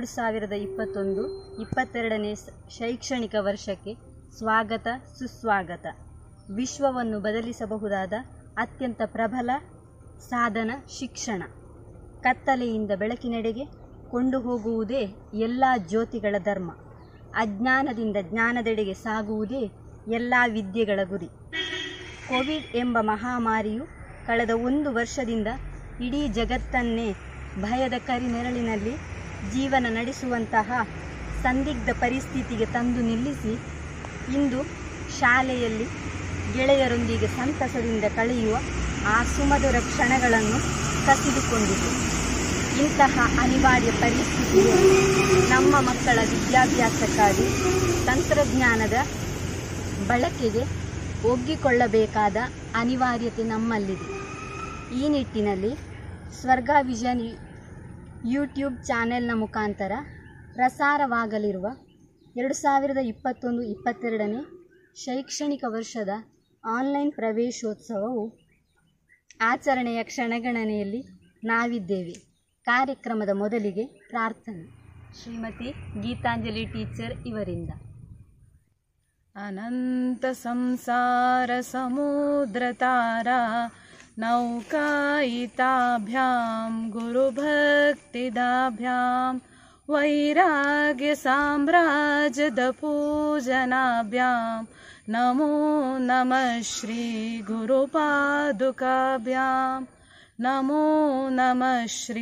ಎರಡು ಸಾವಿರದ ಇಪ್ಪತ್ತೊಂದು ಇಪ್ಪತ್ತೆರಡನೇ ಸ- ಶೈಕ್ಷಣಿಕ ವರ್ಷಕ್ಕೆ ಸ್ವಾಗತ ಸುಸ್ವಾಗತ ವಿಶ್ವವನ್ನು ಬದಲಿಸಬಹುದಾದ ಅತ್ಯಂತ ಪ್ರಬಲ ಸಾಧನ ಶಿಕ್ಷಣ ಕತ್ತಲೆಯಿಂದ ಬೆಳಕಿನೆಡೆಗೆ ಕೊಂಡು ಹೋಗುವುದೇ ಎಲ್ಲ ಜ್ಯೋತಿಗಳ ಧರ್ಮ ಅಜ್ಞಾನದಿಂದ ಜ್ಞಾನದೆಡೆಗೆ ಸಾಗುವುದೇ ಎಲ್ಲ ವಿದ್ಯೆಗಳ ಗುರಿ ಕೋವಿಡ್ ಎಂಬ ಮಹಾಮಾರಿಯು ಕಳೆದ ಒಂದು ವರ್ಷದಿಂದ ಇಡೀ ಜಗತ್ತನ್ನೇ ಭಯದ ಕರಿನೆರಳಿನಲ್ಲಿ ಜೀವನ ನಡೆಸುವಂತಹ ಸಂದಿಗ್ಧ ಪರಿಸ್ಥಿತಿಗೆ ತಂದು ನಿಲ್ಲಿಸಿ ಇಂದು ಶಾಲೆಯಲ್ಲಿ ಗೆಳೆಯರೊಂದಿಗೆ ಸಂತಸದಿಂದ ಕಳೆಯುವ ಆ ಸುಮಧುರ ಕ್ಷಣಗಳನ್ನು ಕಸಿದುಕೊಂಡಿತು ಇಂತಹ ಅನಿವಾರ್ಯ ಪರಿಸ್ಥಿತಿಗೆ ನಮ್ಮ ಮಕ್ಕಳ ವಿದ್ಯಾಭ್ಯಾಸಕ್ಕಾಗಿ ತಂತ್ರಜ್ಞಾನದ ಬಳಕೆಗೆ ಒಗ್ಗಿಕೊಳ್ಳಬೇಕಾದ ಅನಿವಾರ್ಯತೆ ನಮ್ಮಲ್ಲಿದೆ ಈ ನಿಟ್ಟಿನಲ್ಲಿ ಸ್ವರ್ಗ ವಿಷನ್ ಯು- ಯೂಟ್ಯೂಬ್ ಚಾನೆಲ್ನ ಮುಖಾಂತರ ಪ್ರಸಾರವಾಗಲಿರುವ ಎರಡು ಸಾವಿರದ ಇಪ್ಪತ್ತೊಂದು ಇಪ್ಪತ್ತೆರಡನೇ ಶೈಕ್ಷಣಿಕ ವರ್ಷದ ಆನ್ಲೈನ್ ಪ್ರವೇಶೋತ್ಸವವು ಆಚರಣೆಯ ಕ್ಷಣಗಣನೆಯಲ್ಲಿ ನಾವಿದ್ದೇವೆ ಕಾರ್ಯಕ್ರಮದ ಮೊದಲಿಗೆ ಪ್ರಾರ್ಥನೆ ಶ್ರೀಮತಿ ಗೀತಾಂಜಲಿ ಟೀಚರ್ ಇವರಿಂದ अनन्तसंसारसमुद्रतारा नौकायिताभ्यां गुरुभक्तिदाभ्यां वैराग्यसाम्राज्यदपूजनाभ्यां नमो नमः श्रीगुरुपादुकाभ्यां नमो नमः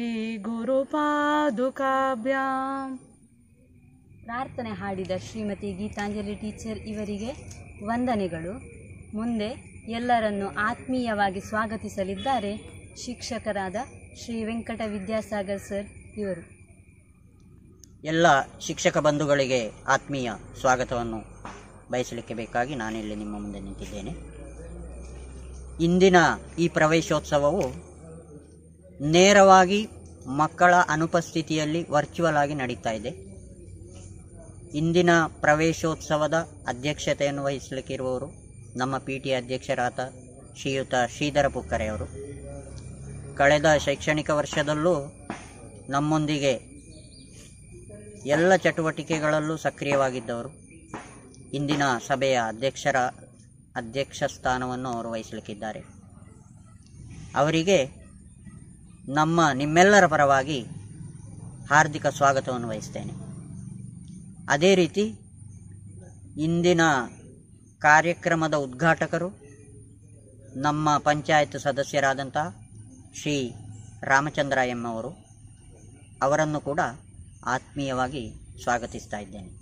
श्रीगुरुपादुकाभ्याम् ಪ್ರಾರ್ಥನೆ ಹಾಡಿದ ಶ್ರೀಮತಿ ಗೀತಾಂಜಲಿ ಟೀಚರ್ ಇವರಿಗೆ ವಂದನೆಗಳು ಮುಂದೆ ಎಲ್ಲರನ್ನು ಆತ್ಮೀಯವಾಗಿ ಸ್ವಾಗತಿಸಲಿದ್ದಾರೆ ಶಿಕ್ಷಕರಾದ ಶ್ರೀ ವೆಂಕಟ ವಿದ್ಯಾಸಾಗರ್ ಸರ್ ಇವರು ಎಲ್ಲ ಶಿಕ್ಷಕ ಬಂಧುಗಳಿಗೆ ಆತ್ಮೀಯ ಸ್ವಾಗತವನ್ನು ಬಯಸಲಿಕ್ಕೆ ಬೇಕಾಗಿ ನಾನಿಲ್ಲಿ ನಿಮ್ಮ ಮುಂದೆ ನಿಂತಿದ್ದೇನೆ ಇಂದಿನ ಈ ಪ್ರವೇಶೋತ್ಸವವು ನೇರವಾಗಿ ಮಕ್ಕಳ ಅನುಪಸ್ಥಿತಿಯಲ್ಲಿ ವರ್ಚುವಲ್ ಆಗಿ ನಡೀತಾ ಇದೆ ಇಂದಿನ ಪ್ರವೇಶೋತ್ಸವದ ಅಧ್ಯಕ್ಷತೆಯನ್ನು ವಹಿಸಲಿಕ್ಕಿರುವವರು ನಮ್ಮ ಪಿ ಟಿ ಅಧ್ಯಕ್ಷರಾದ ಶ್ರೀಯುತ ಶ್ರೀಧರ ಪುಕ್ಕರೆಯವರು ಕಳೆದ ಶೈಕ್ಷಣಿಕ ವರ್ಷದಲ್ಲೂ ನಮ್ಮೊಂದಿಗೆ ಎಲ್ಲ ಚಟುವಟಿಕೆಗಳಲ್ಲೂ ಸಕ್ರಿಯವಾಗಿದ್ದವರು ಇಂದಿನ ಸಭೆಯ ಅಧ್ಯಕ್ಷರ ಅಧ್ಯಕ್ಷ ಸ್ಥಾನವನ್ನು ಅವರು ವಹಿಸಲಿಕ್ಕಿದ್ದಾರೆ ಅವರಿಗೆ ನಮ್ಮ ನಿಮ್ಮೆಲ್ಲರ ಪರವಾಗಿ ಹಾರ್ದಿಕ ಸ್ವಾಗತವನ್ನು ವಹಿಸ್ತೇನೆ ಅದೇ ರೀತಿ ಇಂದಿನ ಕಾರ್ಯಕ್ರಮದ ಉದ್ಘಾಟಕರು ನಮ್ಮ ಪಂಚಾಯತ್ ಸದಸ್ಯರಾದಂತಹ ಶ್ರೀ ರಾಮಚಂದ್ರ ಎಂ ಅವರು ಅವರನ್ನು ಕೂಡ ಆತ್ಮೀಯವಾಗಿ ಸ್ವಾಗತಿಸ್ತಾ ಇದ್ದೇನೆ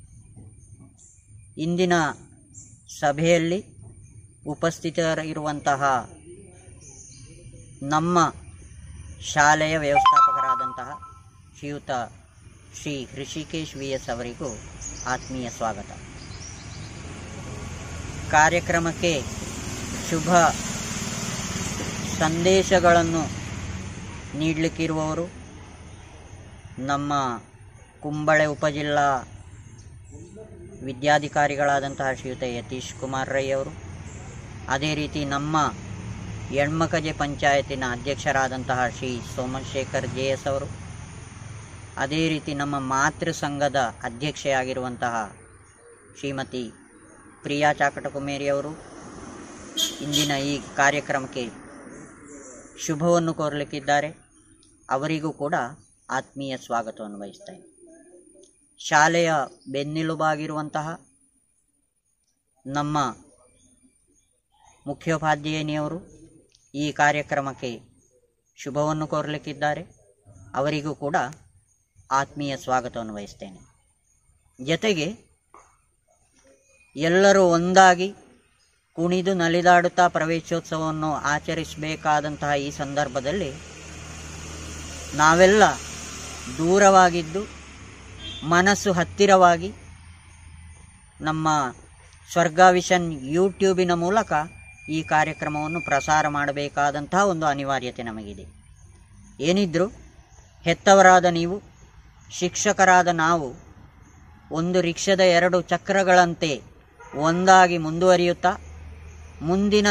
ಇಂದಿನ ಸಭೆಯಲ್ಲಿ ಉಪಸ್ಥಿತರಿರುವಂತಹ ನಮ್ಮ ಶಾಲೆಯ ವ್ಯವಸ್ಥಾಪಕರಾದಂತಹ ಶ್ರೀಯುತ ಶ್ರೀ ಹೃಷಿಕೇಶ್ ವಿ ಎಸ್ ಅವರಿಗೂ ಆತ್ಮೀಯ ಸ್ವಾಗತ ಕಾರ್ಯಕ್ರಮಕ್ಕೆ ಶುಭ ಸಂದೇಶಗಳನ್ನು ನೀಡಲಿಕ್ಕಿರುವವರು ನಮ್ಮ ಕುಂಬಳೆ ಉಪಜಿಲ್ಲಾ ವಿದ್ಯಾಧಿಕಾರಿಗಳಾದಂತಹ ಶ್ರೀಯುತ ಯತೀಶ್ ಕುಮಾರ್ ರೈ ಅವರು ಅದೇ ರೀತಿ ನಮ್ಮ ಎಣ್ಮಕಜೆ ಪಂಚಾಯತಿನ ಅಧ್ಯಕ್ಷರಾದಂತಹ ಶ್ರೀ ಸೋಮಶೇಖರ್ ಜೆ ಎಸ್ ಅವರು ಅದೇ ರೀತಿ ನಮ್ಮ ಮಾತೃ ಸಂಘದ ಅಧ್ಯಕ್ಷೆಯಾಗಿರುವಂತಹ ಶ್ರೀಮತಿ ಪ್ರಿಯಾ ಚಾಕಟಕುಮೇರಿ ಅವರು ಇಂದಿನ ಈ ಕಾರ್ಯಕ್ರಮಕ್ಕೆ ಶುಭವನ್ನು ಕೋರಲಿಕ್ಕಿದ್ದಾರೆ ಅವರಿಗೂ ಕೂಡ ಆತ್ಮೀಯ ಸ್ವಾಗತವನ್ನು ವಹಿಸ್ತೇನೆ ಶಾಲೆಯ ಬೆನ್ನೆಲುಬಾಗಿರುವಂತಹ ನಮ್ಮ ಮುಖ್ಯೋಪಾಧ್ಯಾಯಿನಿಯವರು ಈ ಕಾರ್ಯಕ್ರಮಕ್ಕೆ ಶುಭವನ್ನು ಕೋರಲಿಕ್ಕಿದ್ದಾರೆ ಅವರಿಗೂ ಕೂಡ ಆತ್ಮೀಯ ಸ್ವಾಗತವನ್ನು ವಹಿಸ್ತೇನೆ ಜೊತೆಗೆ ಎಲ್ಲರೂ ಒಂದಾಗಿ ಕುಣಿದು ನಲಿದಾಡುತ್ತಾ ಪ್ರವೇಶೋತ್ಸವವನ್ನು ಆಚರಿಸಬೇಕಾದಂತಹ ಈ ಸಂದರ್ಭದಲ್ಲಿ ನಾವೆಲ್ಲ ದೂರವಾಗಿದ್ದು ಮನಸ್ಸು ಹತ್ತಿರವಾಗಿ ನಮ್ಮ ಸ್ವರ್ಗ ವಿಷನ್ ಯೂಟ್ಯೂಬಿನ ಮೂಲಕ ಈ ಕಾರ್ಯಕ್ರಮವನ್ನು ಪ್ರಸಾರ ಮಾಡಬೇಕಾದಂತಹ ಒಂದು ಅನಿವಾರ್ಯತೆ ನಮಗಿದೆ ಏನಿದ್ರೂ ಹೆತ್ತವರಾದ ನೀವು ಶಿಕ್ಷಕರಾದ ನಾವು ಒಂದು ರಿಕ್ಷದ ಎರಡು ಚಕ್ರಗಳಂತೆ ಒಂದಾಗಿ ಮುಂದುವರಿಯುತ್ತಾ ಮುಂದಿನ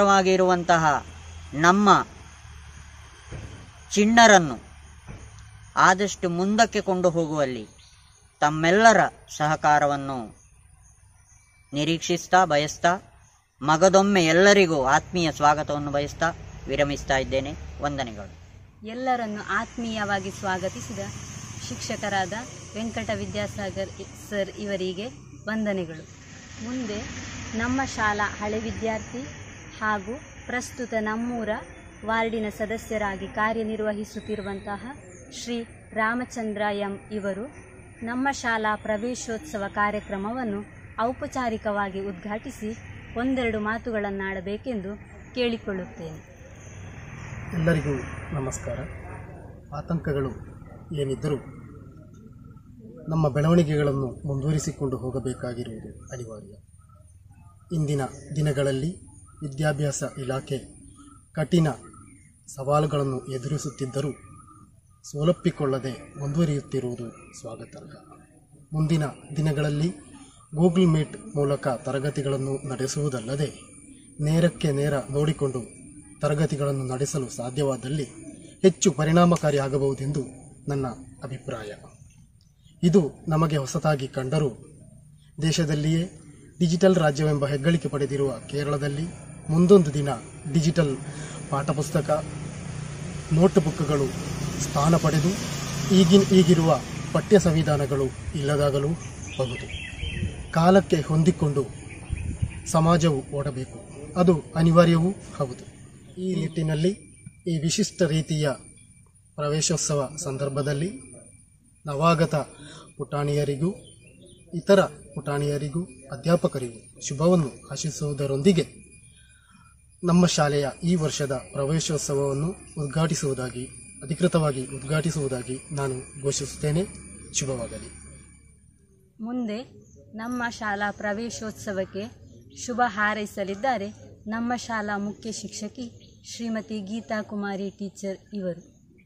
ಚಕ್ರವಾಗಿರುವಂತಹ ನಮ್ಮ ಚಿಣ್ಣರನ್ನು ಆದಷ್ಟು ಮುಂದಕ್ಕೆ ಕೊಂಡು ಹೋಗುವಲ್ಲಿ ತಮ್ಮೆಲ್ಲರ ಸಹಕಾರವನ್ನು ನಿರೀಕ್ಷಿಸ್ತಾ ಬಯಸ್ತಾ ಮಗದೊಮ್ಮೆ ಎಲ್ಲರಿಗೂ ಆತ್ಮೀಯ ಸ್ವಾಗತವನ್ನು ಬಯಸ್ತಾ ವಿರಮಿಸ್ತಾ ಇದ್ದೇನೆ ವಂದನೆಗಳು ಎಲ್ಲರನ್ನು ಆತ್ಮೀಯವಾಗಿ ಸ್ವಾಗತಿಸಿದ ಶಿಕ್ಷಕರಾದ ವೆಂಕಟ ವಿದ್ಯಾಸಾಗರ್ ಇ- ಸರ್ ಇವರಿಗೆ ವಂದನೆಗಳು ಮುಂದೆ ನಮ್ಮ ಶಾಲಾ ಹಳೆ ವಿದ್ಯಾರ್ಥಿ ಹಾಗೂ ಪ್ರಸ್ತುತ ನಮ್ಮೂರ ವಾರ್ಡಿನ ಸದಸ್ಯರಾಗಿ ಕಾರ್ಯನಿರ್ವಹಿಸುತ್ತಿರುವಂತಹ ಶ್ರೀ ರಾಮಚಂದ್ರ ಎಂ ಇವರು ನಮ್ಮ ಶಾಲಾ ಪ್ರವೇಶೋತ್ಸವ ಕಾರ್ಯಕ್ರಮವನ್ನು ಔಪಚಾರಿಕವಾಗಿ ಉದ್ಘಾಟಿಸಿ ಒಂದೆರಡು ಮಾತುಗಳನ್ನಾಡಬೇಕೆಂದು ಕೇಳಿಕೊಳ್ಳುತ್ತೇನೆ ಎಲ್ಲರಿಗೂ ನಮಸ್ಕಾರ ಆತಂಕಗಳು ಏನಿದ್ದರೂ ನಮ್ಮ ಬೆಳವಣಿಗೆಗಳನ್ನು ಮುಂದುವರಿಸಿಕೊಂಡು ಹೋಗಬೇಕಾಗಿರುವುದು ಅನಿವಾರ್ಯ ಇಂದಿನ ದಿನಗಳಲ್ಲಿ ವಿದ್ಯಾಭ್ಯಾಸ ಇಲಾಖೆ ಕಠಿಣ ಸವಾಲುಗಳನ್ನು ಎದುರಿಸುತ್ತಿದ್ದರೂ ಸೋಲಪ್ಪಿಕೊಳ್ಳದೆ ಮುಂದುವರಿಯುತ್ತಿರುವುದು ಸ್ವಾಗತಾರ್ಹ ಮುಂದಿನ ದಿನಗಳಲ್ಲಿ ಗೂಗಲ್ ಮೀಟ್ ಮೂಲಕ ತರಗತಿಗಳನ್ನು ನಡೆಸುವುದಲ್ಲದೆ ನೇರಕ್ಕೆ ನೇರ ನೋಡಿಕೊಂಡು ತರಗತಿಗಳನ್ನು ನಡೆಸಲು ಸಾಧ್ಯವಾದಲ್ಲಿ ಹೆಚ್ಚು ಪರಿಣಾಮಕಾರಿಯಾಗಬಹುದೆಂದು ನನ್ನ ಅಭಿಪ್ರಾಯ ಇದು ನಮಗೆ ಹೊಸತಾಗಿ ಕಂಡರೂ ದೇಶದಲ್ಲಿಯೇ ಡಿಜಿಟಲ್ ರಾಜ್ಯವೆಂಬ ಹೆಗ್ಗಳಿಕೆ ಪಡೆದಿರುವ ಕೇರಳದಲ್ಲಿ ಮುಂದೊಂದು ದಿನ ಡಿಜಿಟಲ್ ಪಾಠಪುಸ್ತಕ ನೋಟ್ಬುಕ್ಗಳು ಸ್ಥಾನ ಪಡೆದು ಈಗಿನ ಈಗಿರುವ ಪಠ್ಯ ಸಂವಿಧಾನಗಳು ಇಲ್ಲದಾಗಲೂ ಬಹುದು ಕಾಲಕ್ಕೆ ಹೊಂದಿಕೊಂಡು ಸಮಾಜವು ಓಡಬೇಕು ಅದು ಅನಿವಾರ್ಯವೂ ಹೌದು ಈ ನಿಟ್ಟಿನಲ್ಲಿ ಈ ವಿಶಿಷ್ಟ ರೀತಿಯ ಪ್ರವೇಶೋತ್ಸವ ಸಂದರ್ಭದಲ್ಲಿ ನವಾಗತ ಪುಟಾಣಿಯರಿಗೂ ಇತರ ಪುಟಾಣಿಯರಿಗೂ ಅಧ್ಯಾಪಕರಿಗೂ ಶುಭವನ್ನು ಆಶಿಸುವುದರೊಂದಿಗೆ ನಮ್ಮ ಶಾಲೆಯ ಈ ವರ್ಷದ ಪ್ರವೇಶೋತ್ಸವವನ್ನು ಉದ್ಘಾಟಿಸುವುದಾಗಿ ಅಧಿಕೃತವಾಗಿ ಉದ್ಘಾಟಿಸುವುದಾಗಿ ನಾನು ಘೋಷಿಸುತ್ತೇನೆ ಶುಭವಾಗಲಿ ಮುಂದೆ ನಮ್ಮ ಶಾಲಾ ಪ್ರವೇಶೋತ್ಸವಕ್ಕೆ ಶುಭ ಹಾರೈಸಲಿದ್ದಾರೆ ನಮ್ಮ ಶಾಲಾ ಮುಖ್ಯ ಶಿಕ್ಷಕಿ ಶ್ರೀಮತಿ ಗೀತಾ ಕುಮಾರಿ ಟೀಚರ್ ಇವರು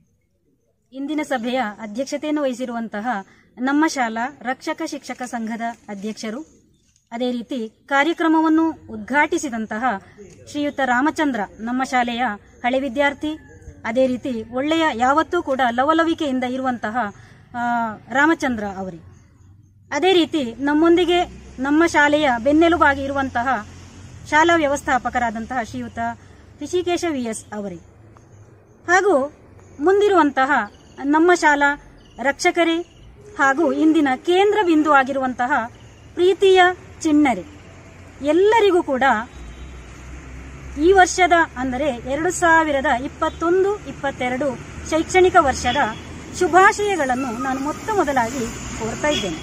ಇಂದಿನ ಸಭೆಯ ಅಧ್ಯಕ್ಷತೆಯನ್ನು ವಹಿಸಿರುವಂತಹ ನಮ್ಮ ಶಾಲಾ ರಕ್ಷಕ ಶಿಕ್ಷಕ ಸಂಘದ ಅಧ್ಯಕ್ಷರು ಅದೇ ರೀತಿ ಕಾರ್ಯಕ್ರಮವನ್ನು ಉದ್ಘಾಟಿಸಿದಂತಹ ಶ್ರೀಯುತ ರಾಮಚಂದ್ರ ನಮ್ಮ ಶಾಲೆಯ ಹಳೆ ವಿದ್ಯಾರ್ಥಿ ಅದೇ ರೀತಿ ಒಳ್ಳೆಯ ಯಾವತ್ತೂ ಕೂಡ ಲವಲವಿಕೆಯಿಂದ ಇರುವಂತಹ ಆ, ರಾಮಚಂದ್ರ ಅವರೇ ಅದೇ ರೀತಿ ನಮ್ಮೊಂದಿಗೆ ನಮ್ಮ ಶಾಲೆಯ ಬೆನ್ನೆಲುಬಾಗಿ ಇರುವಂತಹ ಶಾಲಾ ವ್ಯವಸ್ಥಾಪಕರಾದಂತಹ ಶ್ರೀಯುತ ಋಷಿಕೇಶ ವಿ ಎಸ್ ಅವರೇ ಹಾಗೂ ಮುಂದಿರುವಂತಹ ನಮ್ಮ ಶಾಲಾ ರಕ್ಷಕರೇ ಹಾಗೂ ಇಂದಿನ ಕೇಂದ್ರ ಬಿಂದು ಆಗಿರುವಂತಹ ಪ್ರೀತಿಯ ಚಿಣ್ಣರೆ ಎಲ್ಲರಿಗೂ ಕೂಡ ಈ ವರ್ಷದ ಅಂದರೆ ಎರಡು ಸಾವಿರದ ಇಪ್ಪತ್ತೊಂದು ಇಪ್ಪತ್ತೆರಡು ಶೈಕ್ಷಣಿಕ ವರ್ಷದ ಶುಭಾಶಯಗಳನ್ನು ನಾನು ಮೊತ್ತ ಮೊದಲಾಗಿ ಕೋರ್ತಾ ಇದ್ದೇನೆ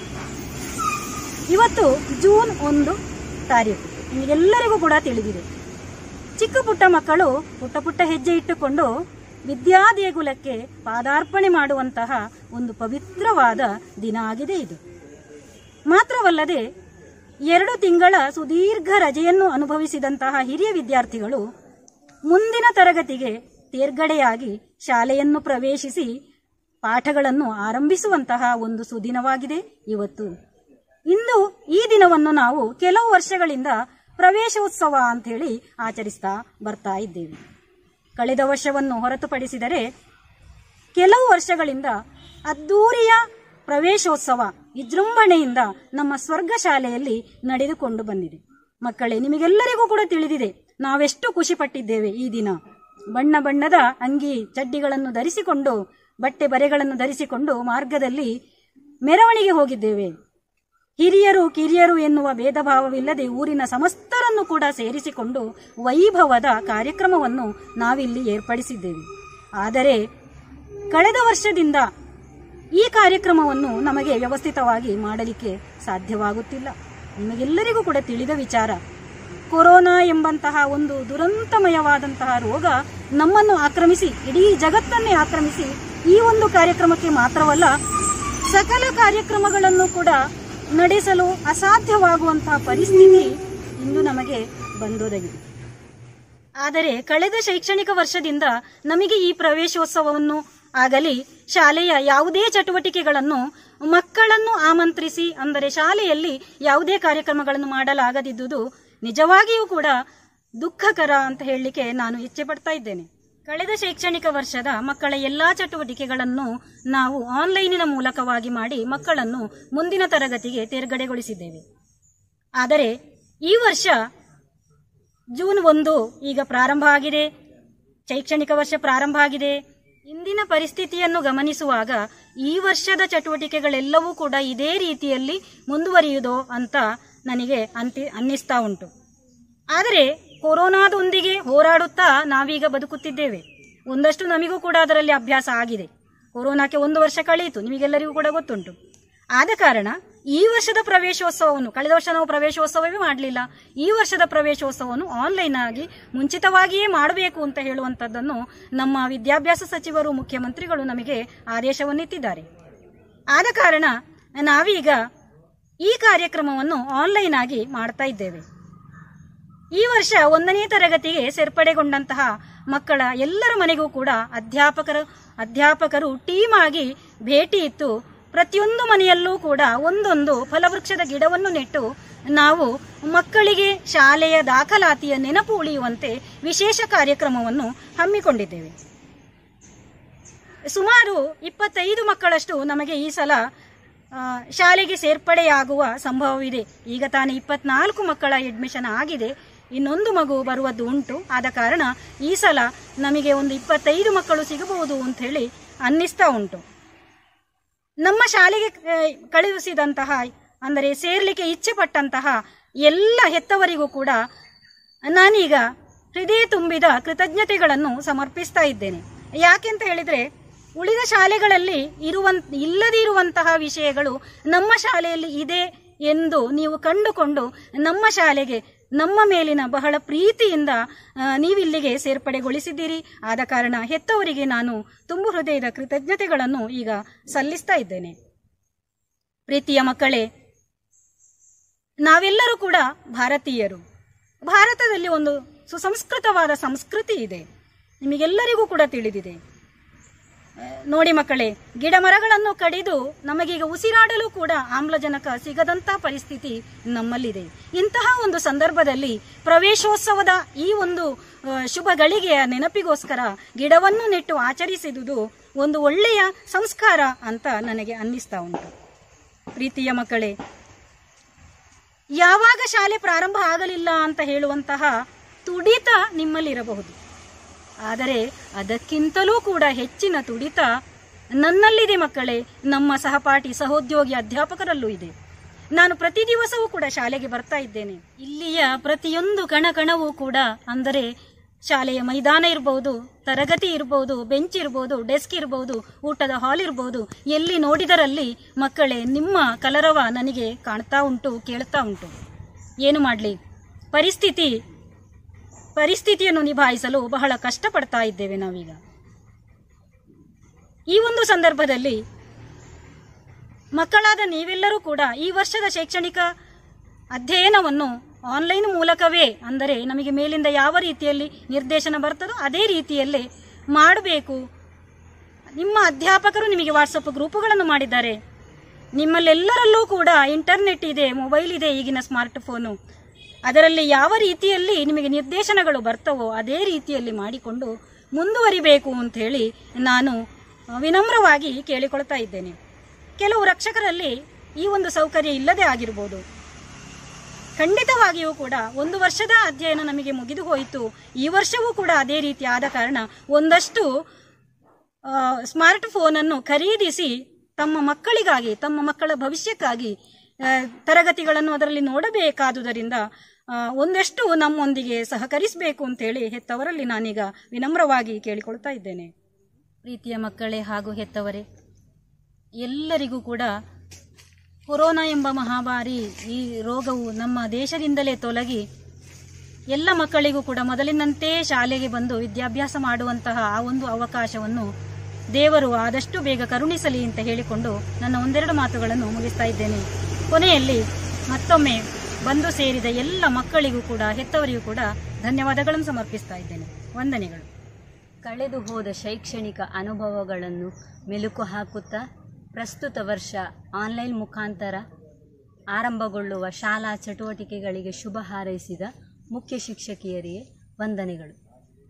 ಇವತ್ತು ಜೂನ್ ಒಂದು ತಾರೀಕು ನಿಮಗೆಲ್ಲರಿಗೂ ಕೂಡ ತಿಳಿದಿದೆ ಚಿಕ್ಕ ಪುಟ್ಟ ಮಕ್ಕಳು ಪುಟ್ಟ ಪುಟ್ಟ ಹೆಜ್ಜೆ ಇಟ್ಟುಕೊಂಡು ವಿದ್ಯಾದೇಗುಲಕ್ಕೆ ಪಾದಾರ್ಪಣೆ ಮಾಡುವಂತಹ ಒಂದು ಪವಿತ್ರವಾದ ದಿನ ಆಗಿದೆ ಇದು ಮಾತ್ರವಲ್ಲದೆ ಎರಡು ತಿಂಗಳ ಸುದೀರ್ಘ ರಜೆಯನ್ನು ಅನುಭವಿಸಿದಂತಹ ಹಿರಿಯ ವಿದ್ಯಾರ್ಥಿಗಳು ಮುಂದಿನ ತರಗತಿಗೆ ತೇರ್ಗಡೆಯಾಗಿ ಶಾಲೆಯನ್ನು ಪ್ರವೇಶಿಸಿ ಪಾಠಗಳನ್ನು ಆರಂಭಿಸುವಂತಹ ಒಂದು ಸುದಿನವಾಗಿದೆ ಇವತ್ತು ಇಂದು ಈ ದಿನವನ್ನು ನಾವು ಕೆಲವು ವರ್ಷಗಳಿಂದ ಪ್ರವೇಶೋತ್ಸವ ಅಂತ ಹೇಳಿ ಆಚರಿಸ್ತಾ ಬರ್ತಾ ಇದ್ದೇವೆ ಕಳೆದ ವರ್ಷವನ್ನು ಹೊರತುಪಡಿಸಿದರೆ ಕೆಲವು ವರ್ಷಗಳಿಂದ ಅದ್ದೂರಿಯ ಪ್ರವೇಶೋತ್ಸವ ವಿಜೃಂಭಣೆಯಿಂದ ನಮ್ಮ ಸ್ವರ್ಗ ಶಾಲೆಯಲ್ಲಿ ನಡೆದುಕೊಂಡು ಬಂದಿದೆ ಮಕ್ಕಳೇ ನಿಮಗೆಲ್ಲರಿಗೂ ಕೂಡ ತಿಳಿದಿದೆ ನಾವೆಷ್ಟು ಖುಷಿ ಪಟ್ಟಿದ್ದೇವೆ ಈ ದಿನ ಬಣ್ಣ ಬಣ್ಣದ ಅಂಗಿ ಚಡ್ಡಿಗಳನ್ನು ಧರಿಸಿಕೊಂಡು ಬಟ್ಟೆ ಬರೆಗಳನ್ನು ಧರಿಸಿಕೊಂಡು ಮಾರ್ಗದಲ್ಲಿ ಮೆರವಣಿಗೆ ಹೋಗಿದ್ದೇವೆ ಹಿರಿಯರು ಕಿರಿಯರು ಎನ್ನುವ ಭೇದ ಭಾವವಿಲ್ಲದೆ ಊರಿನ ಸಮಸ್ತರನ್ನು ಕೂಡ ಸೇರಿಸಿಕೊಂಡು ವೈಭವದ ಕಾರ್ಯಕ್ರಮವನ್ನು ನಾವಿಲ್ಲಿ ಏರ್ಪಡಿಸಿದ್ದೇವೆ ಆದರೆ ಕಳೆದ ವರ್ಷದಿಂದ ಈ ಕಾರ್ಯಕ್ರಮವನ್ನು ನಮಗೆ ವ್ಯವಸ್ಥಿತವಾಗಿ ಮಾಡಲಿಕ್ಕೆ ಸಾಧ್ಯವಾಗುತ್ತಿಲ್ಲ ನಿಮಗೆಲ್ಲರಿಗೂ ಕೂಡ ತಿಳಿದ ವಿಚಾರ ಕೊರೋನಾ ಎಂಬಂತಹ ಒಂದು ದುರಂತಮಯವಾದಂತಹ ರೋಗ ನಮ್ಮನ್ನು ಆಕ್ರಮಿಸಿ ಇಡೀ ಜಗತ್ತನ್ನೇ ಆಕ್ರಮಿಸಿ ಈ ಒಂದು ಕಾರ್ಯಕ್ರಮಕ್ಕೆ ಮಾತ್ರವಲ್ಲ ಸಕಲ ಕಾರ್ಯಕ್ರಮಗಳನ್ನು ಕೂಡ ನಡೆಸಲು ಅಸಾಧ್ಯವಾಗುವಂತಹ ಪರಿಸ್ಥಿತಿ ಇಂದು ನಮಗೆ ಬಂದೊದಗಿದೆ ಆದರೆ ಕಳೆದ ಶೈಕ್ಷಣಿಕ ವರ್ಷದಿಂದ ನಮಗೆ ಈ ಪ್ರವೇಶೋತ್ಸವವನ್ನು ಆಗಲಿ ಶಾಲೆಯ ಯಾವುದೇ ಚಟುವಟಿಕೆಗಳನ್ನು ಮಕ್ಕಳನ್ನು ಆಮಂತ್ರಿಸಿ ಅಂದರೆ ಶಾಲೆಯಲ್ಲಿ ಯಾವುದೇ ಕಾರ್ಯಕ್ರಮಗಳನ್ನು ಮಾಡಲಾಗದಿದ್ದುದು ನಿಜವಾಗಿಯೂ ಕೂಡ ದುಃಖಕರ ಅಂತ ಹೇಳಲಿಕ್ಕೆ ನಾನು ಇಚ್ಛೆ ಪಡ್ತಾ ಇದ್ದೇನೆ ಕಳೆದ ಶೈಕ್ಷಣಿಕ ವರ್ಷದ ಮಕ್ಕಳ ಎಲ್ಲಾ ಚಟುವಟಿಕೆಗಳನ್ನು ನಾವು ಆನ್ಲೈನಿನ ಮೂಲಕವಾಗಿ ಮಾಡಿ ಮಕ್ಕಳನ್ನು ಮುಂದಿನ ತರಗತಿಗೆ ತೇರ್ಗಡೆಗೊಳಿಸಿದ್ದೇವೆ ಆದರೆ ಈ ವರ್ಷ ಜೂನ್ ಒಂದು ಈಗ ಪ್ರಾರಂಭ ಆಗಿದೆ ಶೈಕ್ಷಣಿಕ ವರ್ಷ ಪ್ರಾರಂಭ ಆಗಿದೆ ಇಂದಿನ ಪರಿಸ್ಥಿತಿಯನ್ನು ಗಮನಿಸುವಾಗ ಈ ವರ್ಷದ ಚಟುವಟಿಕೆಗಳೆಲ್ಲವೂ ಕೂಡ ಇದೇ ರೀತಿಯಲ್ಲಿ ಮುಂದುವರಿಯುವುದೋ ಅಂತ ನನಗೆ ಅಂತಿ ಅನ್ನಿಸ್ತಾ ಉಂಟು ಆದರೆ ಕೊರೋನಾದೊಂದಿಗೆ ಹೋರಾಡುತ್ತಾ ನಾವೀಗ ಬದುಕುತ್ತಿದ್ದೇವೆ ಒಂದಷ್ಟು ನಮಗೂ ಕೂಡ ಅದರಲ್ಲಿ ಅಭ್ಯಾಸ ಆಗಿದೆ ಕೊರೋನಾಕ್ಕೆ ಒಂದು ವರ್ಷ ಕಳೆಯಿತು ನಿಮಗೆಲ್ಲರಿಗೂ ಕೂಡ ಗೊತ್ತುಂಟು ಆದ ಕಾರಣ ಈ ವರ್ಷದ ಪ್ರವೇಶೋತ್ಸವವನ್ನು ಕಳೆದ ವರ್ಷ ನಾವು ಪ್ರವೇಶೋತ್ಸವವೇ ಮಾಡಲಿಲ್ಲ ಈ ವರ್ಷದ ಪ್ರವೇಶೋತ್ಸವವನ್ನು ಆನ್ಲೈನ್ ಆಗಿ ಮುಂಚಿತವಾಗಿಯೇ ಮಾಡಬೇಕು ಅಂತ ಹೇಳುವಂಥದ್ದನ್ನು ನಮ್ಮ ವಿದ್ಯಾಭ್ಯಾಸ ಸಚಿವರು ಮುಖ್ಯಮಂತ್ರಿಗಳು ನಮಗೆ ಆದೇಶವನ್ನಿತ್ತಿದ್ದಾರೆ ಆದ ಕಾರಣ ನಾವೀಗ ಈ ಕಾರ್ಯಕ್ರಮವನ್ನು ಆನ್ಲೈನ್ ಆಗಿ ಮಾಡ್ತಾ ಇದ್ದೇವೆ ಈ ವರ್ಷ ಒಂದನೇ ತರಗತಿಗೆ ಸೇರ್ಪಡೆಗೊಂಡಂತಹ ಮಕ್ಕಳ ಎಲ್ಲರ ಮನೆಗೂ ಕೂಡ ಅಧ್ಯಾಪಕರು ಅಧ್ಯಾಪಕರು ಟೀಮ್ ಆಗಿ ಭೇಟಿ ಇತ್ತು ಪ್ರತಿಯೊಂದು ಮನೆಯಲ್ಲೂ ಕೂಡ ಒಂದೊಂದು ಫಲವೃಕ್ಷದ ಗಿಡವನ್ನು ನೆಟ್ಟು ನಾವು ಮಕ್ಕಳಿಗೆ ಶಾಲೆಯ ದಾಖಲಾತಿಯ ನೆನಪು ಉಳಿಯುವಂತೆ ವಿಶೇಷ ಕಾರ್ಯಕ್ರಮವನ್ನು ಹಮ್ಮಿಕೊಂಡಿದ್ದೇವೆ ಸುಮಾರು ಇಪ್ಪತ್ತೈದು ಮಕ್ಕಳಷ್ಟು ನಮಗೆ ಈ ಸಲ ಆ, ಶಾಲೆಗೆ ಸೇರ್ಪಡೆಯಾಗುವ ಸಂಭವವಿದೆ ಈಗ ತಾನೇ ಇಪ್ಪತ್ನಾಲ್ಕು ಮಕ್ಕಳ ಅಡ್ಮಿಷನ್ ಆಗಿದೆ ಇನ್ನೊಂದು ಮಗು ಬರುವುದು ಉಂಟು ಆದ ಕಾರಣ ಈ ಸಲ ನಮಗೆ ಒಂದು ಇಪ್ಪತ್ತೈದು ಮಕ್ಕಳು ಸಿಗಬಹುದು ಅಂತ ಹೇಳಿ ಅನ್ನಿಸ್ತಾ ಉಂಟು ನಮ್ಮ ಶಾಲೆಗೆ ಆ, ಕಳುಹಿಸಿದಂತಹ ಅಂದರೆ ಸೇರ್ಲಿಕ್ಕೆ ಇಚ್ಛೆ ಪಟ್ಟಂತಹ ಎಲ್ಲ ಹೆತ್ತವರಿಗೂ ಕೂಡ ನಾನೀಗ ಹೃದಯ ತುಂಬಿದ ಕೃತಜ್ಞತೆಗಳನ್ನು ಸಮರ್ಪಿಸ್ತಾ ಇದ್ದೇನೆ ಯಾಕೆಂತ ಹೇಳಿದ್ರೆ ಉಳಿದ ಶಾಲೆಗಳಲ್ಲಿ ಇರುವಂ ಇಲ್ಲದಿರುವಂತಹ ವಿಷಯಗಳು ನಮ್ಮ ಶಾಲೆಯಲ್ಲಿ ಇದೆ ಎಂದು ನೀವು ಕಂಡುಕೊಂಡು ನಮ್ಮ ಶಾಲೆಗೆ ನಮ್ಮ ಮೇಲಿನ ಬಹಳ ಪ್ರೀತಿಯಿಂದ ಆ, ನೀವಿಲ್ಲಿಗೆ ಸೇರ್ಪಡೆಗೊಳಿಸಿದ್ದೀರಿ ಆದ ಕಾರಣ ಹೆತ್ತವರಿಗೆ ನಾನು ತುಂಬು ಹೃದಯದ ಕೃತಜ್ಞತೆಗಳನ್ನು ಈಗ ಸಲ್ಲಿಸ್ತಾ ಇದ್ದೇನೆ ಪ್ರೀತಿಯ ಮಕ್ಕಳೇ ನಾವೆಲ್ಲರೂ ಕೂಡ ಭಾರತೀಯರು ಭಾರತದಲ್ಲಿ ಒಂದು ಸುಸಂಸ್ಕೃತವಾದ ಸಂಸ್ಕೃತಿ ಇದೆ ನಿಮಗೆಲ್ಲರಿಗೂ ಕೂಡ ತಿಳಿದಿದೆ ಆ, ನೋಡಿ ಮಕ್ಕಳೇ ಗಿಡ ಮರಗಳನ್ನು ಕಡಿದು ನಮಗೀಗ ಉಸಿರಾಡಲು ಕೂಡ ಆಮ್ಲಜನಕ ಸಿಗದಂತ ಪರಿಸ್ಥಿತಿ ನಮ್ಮಲ್ಲಿದೆ ಇಂತಹ ಒಂದು ಸಂದರ್ಭದಲ್ಲಿ ಪ್ರವೇಶೋತ್ಸವದ ಈ ಒಂದು ಆ, ಶುಭ ಗಳಿಗೆಯ ನೆನಪಿಗೋಸ್ಕರ ಗಿಡವನ್ನು ನೆಟ್ಟು ಆಚರಿಸಿದುದು ಒಂದು ಒಳ್ಳೆಯ ಸಂಸ್ಕಾರ ಅಂತ ನನಗೆ ಅನ್ನಿಸ್ತಾ ಉಂಟು ಪ್ರೀತಿಯ ಮಕ್ಕಳೇ ಯಾವಾಗ ಶಾಲೆ ಪ್ರಾರಂಭ ಆಗಲಿಲ್ಲ ಅಂತ ಹೇಳುವಂತಹ ತುಡಿತ ನಿಮ್ಮಲ್ಲಿರಬಹುದು ಆದರೆ ಅದಕ್ಕಿಂತಲೂ ಕೂಡ ಹೆಚ್ಚಿನ ತುಡಿತ ನನ್ನಲ್ಲಿದೆ ಮಕ್ಕಳೇ ನಮ್ಮ ಸಹಪಾಠಿ ಸಹೋದ್ಯೋಗಿ ಅಧ್ಯಾಪಕರಲ್ಲೂ ಇದೆ ನಾನು ಪ್ರತಿ ದಿವಸವೂ ಕೂಡ ಶಾಲೆಗೆ ಬರ್ತಾ ಇದ್ದೇನೆ ಇಲ್ಲಿಯ ಪ್ರತಿಯೊಂದು ಕಣ ಕಣವೂ ಕೂಡ ಅಂದರೆ ಶಾಲೆಯ ಮೈದಾನ ಇರಬಹುದು ತರಗತಿ ಇರಬಹುದು ಬೆಂಚ್ ಇರಬಹುದು ಡೆಸ್ಕ್ ಇರಬಹುದು ಊಟದ ಹಾಲ್ ಇರಬಹುದು ಎಲ್ಲಿ ನೋಡಿದರಲ್ಲಿ ಮಕ್ಕಳೇ ನಿಮ್ಮ ಕಲರವ ನನಗೆ ಕಾಣ್ತಾ ಉಂಟು ಕೇಳ್ತಾ ಉಂಟು ಏನು ಮಾಡಲಿ ಪರಿಸ್ಥಿತಿ ಪರಿಸ್ಥಿತಿಯನ್ನು ನಿಭಾಯಿಸಲು ಬಹಳ ಕಷ್ಟಪಡ್ತಾ ಇದ್ದೇವೆ ನಾವೀಗ ಈ ಒಂದು ಸಂದರ್ಭದಲ್ಲಿ ಮಕ್ಕಳಾದ ನೀವೆಲ್ಲರೂ ಕೂಡ ಈ ವರ್ಷದ ಶೈಕ್ಷಣಿಕ ಅಧ್ಯಯನವನ್ನು ಆನ್ಲೈನ್ ಮೂಲಕವೇ ಅಂದರೆ ನಮಗೆ ಮೇಲಿಂದ ಯಾವ ರೀತಿಯಲ್ಲಿ ನಿರ್ದೇಶನ ಬರ್ತದೋ ಅದೇ ರೀತಿಯಲ್ಲೇ ಮಾಡಬೇಕು ನಿಮ್ಮ ಅಧ್ಯಾಪಕರು ನಿಮಗೆ ವಾಟ್ಸಪ್ ಗ್ರೂಪುಗಳನ್ನು ಮಾಡಿದ್ದಾರೆ ನಿಮ್ಮಲ್ಲೆಲ್ಲರಲ್ಲೂ ಕೂಡ ಇಂಟರ್ನೆಟ್ ಇದೆ ಮೊಬೈಲ್ ಇದೆ ಈಗಿನ ಸ್ಮಾರ್ಟ್ ಫೋನು ಅದರಲ್ಲಿ ಯಾವ ರೀತಿಯಲ್ಲಿ ನಿಮಗೆ ನಿರ್ದೇಶನಗಳು ಬರ್ತವೋ ಅದೇ ರೀತಿಯಲ್ಲಿ ಮಾಡಿಕೊಂಡು ಮುಂದುವರಿಬೇಕು ಅಂತ ಹೇಳಿ ನಾನು ವಿನಮ್ರವಾಗಿ ಕೇಳಿಕೊಳ್ತಾ ಇದ್ದೇನೆ ಕೆಲವು ರಕ್ಷಕರಲ್ಲಿ ಈ ಒಂದು ಸೌಕರ್ಯ ಇಲ್ಲದೆ ಆಗಿರ್ಬೋದು ಖಂಡಿತವಾಗಿಯೂ ಕೂಡ ಒಂದು ವರ್ಷದ ಅಧ್ಯಯನ ನಮಗೆ ಮುಗಿದು ಹೋಯಿತು ಈ ವರ್ಷವೂ ಕೂಡ ಅದೇ ರೀತಿ ಆದ ಕಾರಣ ಒಂದಷ್ಟು ಆ, ಸ್ಮಾರ್ಟ್ ಫೋನನ್ನು ಖರೀದಿಸಿ ತಮ್ಮ ಮಕ್ಕಳಿಗಾಗಿ ತಮ್ಮ ಮಕ್ಕಳ ಭವಿಷ್ಯಕ್ಕಾಗಿ ಆ, ತರಗತಿಗಳನ್ನು ಅದರಲ್ಲಿ ನೋಡಬೇಕಾದುದರಿಂದ ಆ, ಒಂದಷ್ಟು ನಮ್ಮೊಂದಿಗೆ ಸಹಕರಿಸಬೇಕು ಅಂತೇಳಿ ಹೆತ್ತವರಲ್ಲಿ ನಾನೀಗ ವಿನಮ್ರವಾಗಿ ಕೇಳಿಕೊಳ್ತಾ ಇದ್ದೇನೆ ಪ್ರೀತಿಯ ಮಕ್ಕಳೇ ಹಾಗೂ ಹೆತ್ತವರೇ ಎಲ್ಲರಿಗೂ ಕೂಡ ಕೊರೋನಾ ಎಂಬ ಮಹಾಮಾರಿ ಈ ರೋಗವು ನಮ್ಮ ದೇಶದಿಂದಲೇ ತೊಲಗಿ ಎಲ್ಲ ಮಕ್ಕಳಿಗೂ ಕೂಡ ಮೊದಲಿನಂತೆ ಶಾಲೆಗೆ ಬಂದು ವಿದ್ಯಾಭ್ಯಾಸ ಮಾಡುವಂತಹ ಆ ಒಂದು ಅವಕಾಶವನ್ನು ದೇವರು ಆದಷ್ಟು ಬೇಗ ಕರುಣಿಸಲಿ ಅಂತ ಹೇಳಿಕೊಂಡು ನನ್ನ ಒಂದೆರಡು ಮಾತುಗಳನ್ನು ಮುಗಿಸ್ತಾ ಇದ್ದೇನೆ ಕೊನೆಯಲ್ಲಿ ಮತ್ತೊಮ್ಮೆ ಬಂದು ಸೇರಿದ ಎಲ್ಲ ಮಕ್ಕಳಿಗೂ ಕೂಡ ಹೆತ್ತವರಿಗೂ ಕೂಡ ಧನ್ಯವಾದಗಳನ್ನು ಸಮರ್ಪಿಸ್ತಾ ಇದ್ದೇನೆ ವಂದನೆಗಳು ಕಳೆದು ಹೋದ ಶೈಕ್ಷಣಿಕ ಅನುಭವಗಳನ್ನು ಮೆಲುಕು ಹಾಕುತ್ತಾ ಪ್ರಸ್ತುತ ವರ್ಷ ಆನ್ಲೈನ್ ಮುಖಾಂತರ ಆರಂಭಗೊಳ್ಳುವ ಶಾಲಾ ಚಟುವಟಿಕೆಗಳಿಗೆ ಶುಭ ಹಾರೈಸಿದ ಮುಖ್ಯ ಶಿಕ್ಷಕಿಯರಿಗೆ ವಂದನೆಗಳು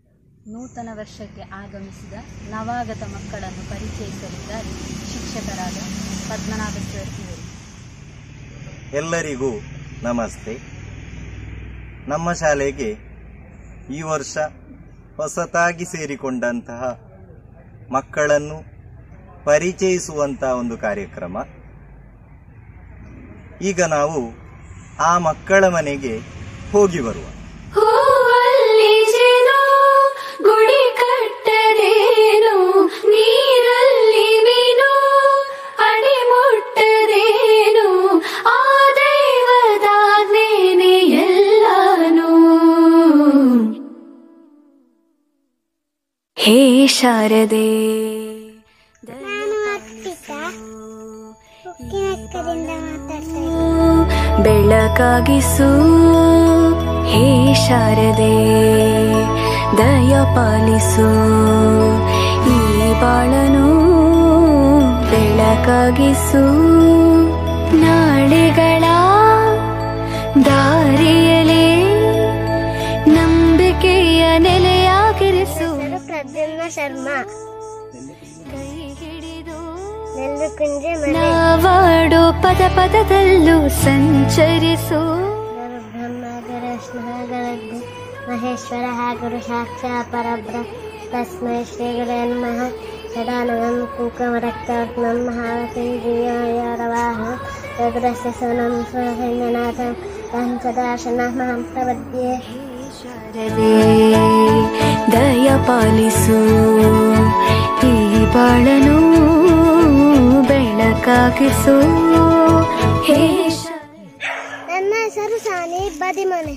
ನೂತನ ವರ್ಷಕ್ಕೆ ಆಗಮಿಸಿದ ನವಾಗತ ಮಕ್ಕಳನ್ನು ಪರಿಚಯಿಸಲಿದ್ದಾರೆ ಶಿಕ್ಷಕರಾದ ಪದ್ಮನಾಭ ಸರ್ ಇವರು ಎಲ್ಲರಿಗೂ ನಮಸ್ತೆ ನಮ್ಮ ಶಾಲೆಗೆ ಈ ವರ್ಷ ಹೊಸತಾಗಿ ಸೇರಿಕೊಂಡಂತಹ ಮಕ್ಕಳನ್ನು ಪರಿಚಯಿಸುವಂಥ ಒಂದು ಕಾರ್ಯಕ್ರಮ ಈಗ ನಾವು ಆ ಮಕ್ಕಳ ಮನೆಗೆ ಹೋಗಿ ಬರುವ ಹೂವಲ್ಲಿ ಜೇನು ಗುಡಿ ಕಟ್ಟದೇನು ನೀರಲ್ಲಿ ಮೀನು ಅಡಿ ಮುಟ್ಟದೇನು ಆ ದೈವದಾಜ್ಞೇನೆ ಎಲ್ಲಾನು ಹೇ ಶಾರದೆ ಬೆಳಕಾಗಿಸು ಹೇ ಶಾರದೆ ದಯ ಪಾಲಿಸು ಈ ಬಾಳನು ಬೆಳಕಾಗಿಸು ನಾಳೆಗಳ ದಾರಿಯಲಿ ನಂಬಿಕೆಯ ನೆಲೆಯಾಗಿರಿಸು ಪ್ರದ್ಯುಮ್ನ ಶರ್ಮಾ ಕೈ ಹಿಡಿದು ನೆಲ್ಲುಕುಂಜೆ ನಾವಾಡು ಪದ ಪದದಲ್ಲೂ ಸಂಚರಿಸು ಗುರು ಬ್ರಹ್ಮ ಗುರು ವಿಷ್ಣು ಗುರುದ್ದು ಮಹೇಶ್ವರ ಗುರು ಸಾಕ್ಷಾತ್ ಪರಬ್ರ ತಸ್ಮೈ ಶ್ರೀ ಗುರು ನಮಃ ಸದಾನವಂ ಕುಂಕುಮ ರಕ್ತವರ್ಣಂ ಮಹಾವತಿಂದ್ರಿಯರವಾಹ ರುದ್ರಸ್ಯ ಸೋನಂ ಸ್ವಸೈನ್ಯನಾಥಂ ತಂ ಸದಾಶನಃ ಮಹಂ ಪ್ರಪದ್ಯೆ ಶಾರದೆ ದಯ ಪಾಲಿಸು ಈ ಬಾಳನು ಬೆಳಕಾಗಿಸು ಹೇ ಶಾ- ನನ್ನ ಹೆಸರು ಸಾನಿ ಬದಿಮನೆ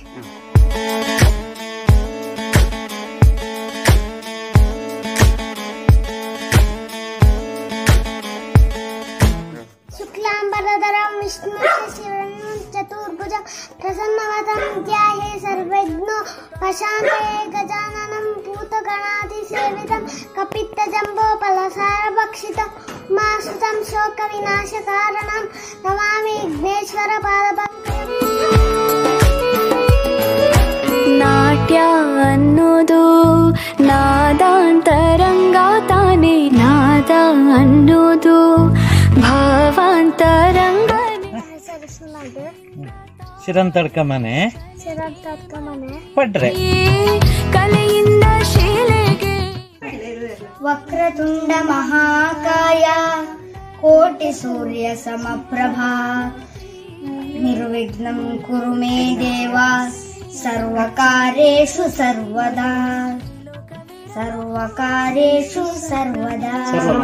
ಶುಕ್ಲಾಂಬರಧರಂ ವಿಷ್ಣು ಶಿವನು ಚತುರ್ಭುಜ ಪ್ರಸನ್ನವದಂ ಧ್ಯಾಯೇ ಸರ್ವಜ್ಞೋ ಪ್ರಶಾಂತಯೇ ಗಜಾನನಂ ಭೂತಗಣಾದಿ ಸೇವಿತಂ ಕಪಿತ್ತ ಜಂಬೋ ಫಲಸಾರ ಭಕ್ಷಿತಂ ಮಾಸುತಂ ಶೋಕ ವಿನಾಶ ಕಾರಣಂ ನಮಾಮಿ ವಿಘ್ನೇಶ್ವರ ಪಾದಪಂಕಜಂ ನಾಟ್ಯ ಅನ್ನೋದು ನಾದಾಂತರಂಗ ತಾನೇ ನಾದ ಅನ್ನೋದು ಭಾವಾಂತರಂಗ ಹೆಸರು ಸುಮಧು ಶಿರಂತಡ್ಕ ಮನೆ ಶಿರಂತಕ್ಕ ಮನೆ ಪಡ್ರೆ ಕಲೆಯಿಂದ ಶೀಲೆಗೆ ವಕ್ರತುಂಡ ಮಹಾಕಾಯ ಕೋಟಿ ಸೂರ್ಯ ಸಮಪ್ರಭಾ ನಿರ್ವಿಘ್ನಂ ಕುರು ಮೇ ದೇವ ಸರ್ವಕಾರ್ಯೇಷು ಸರ್ವದಾ ಸರ್ವಕಾರ್ಯೇಷು ಸರ್ವದಾ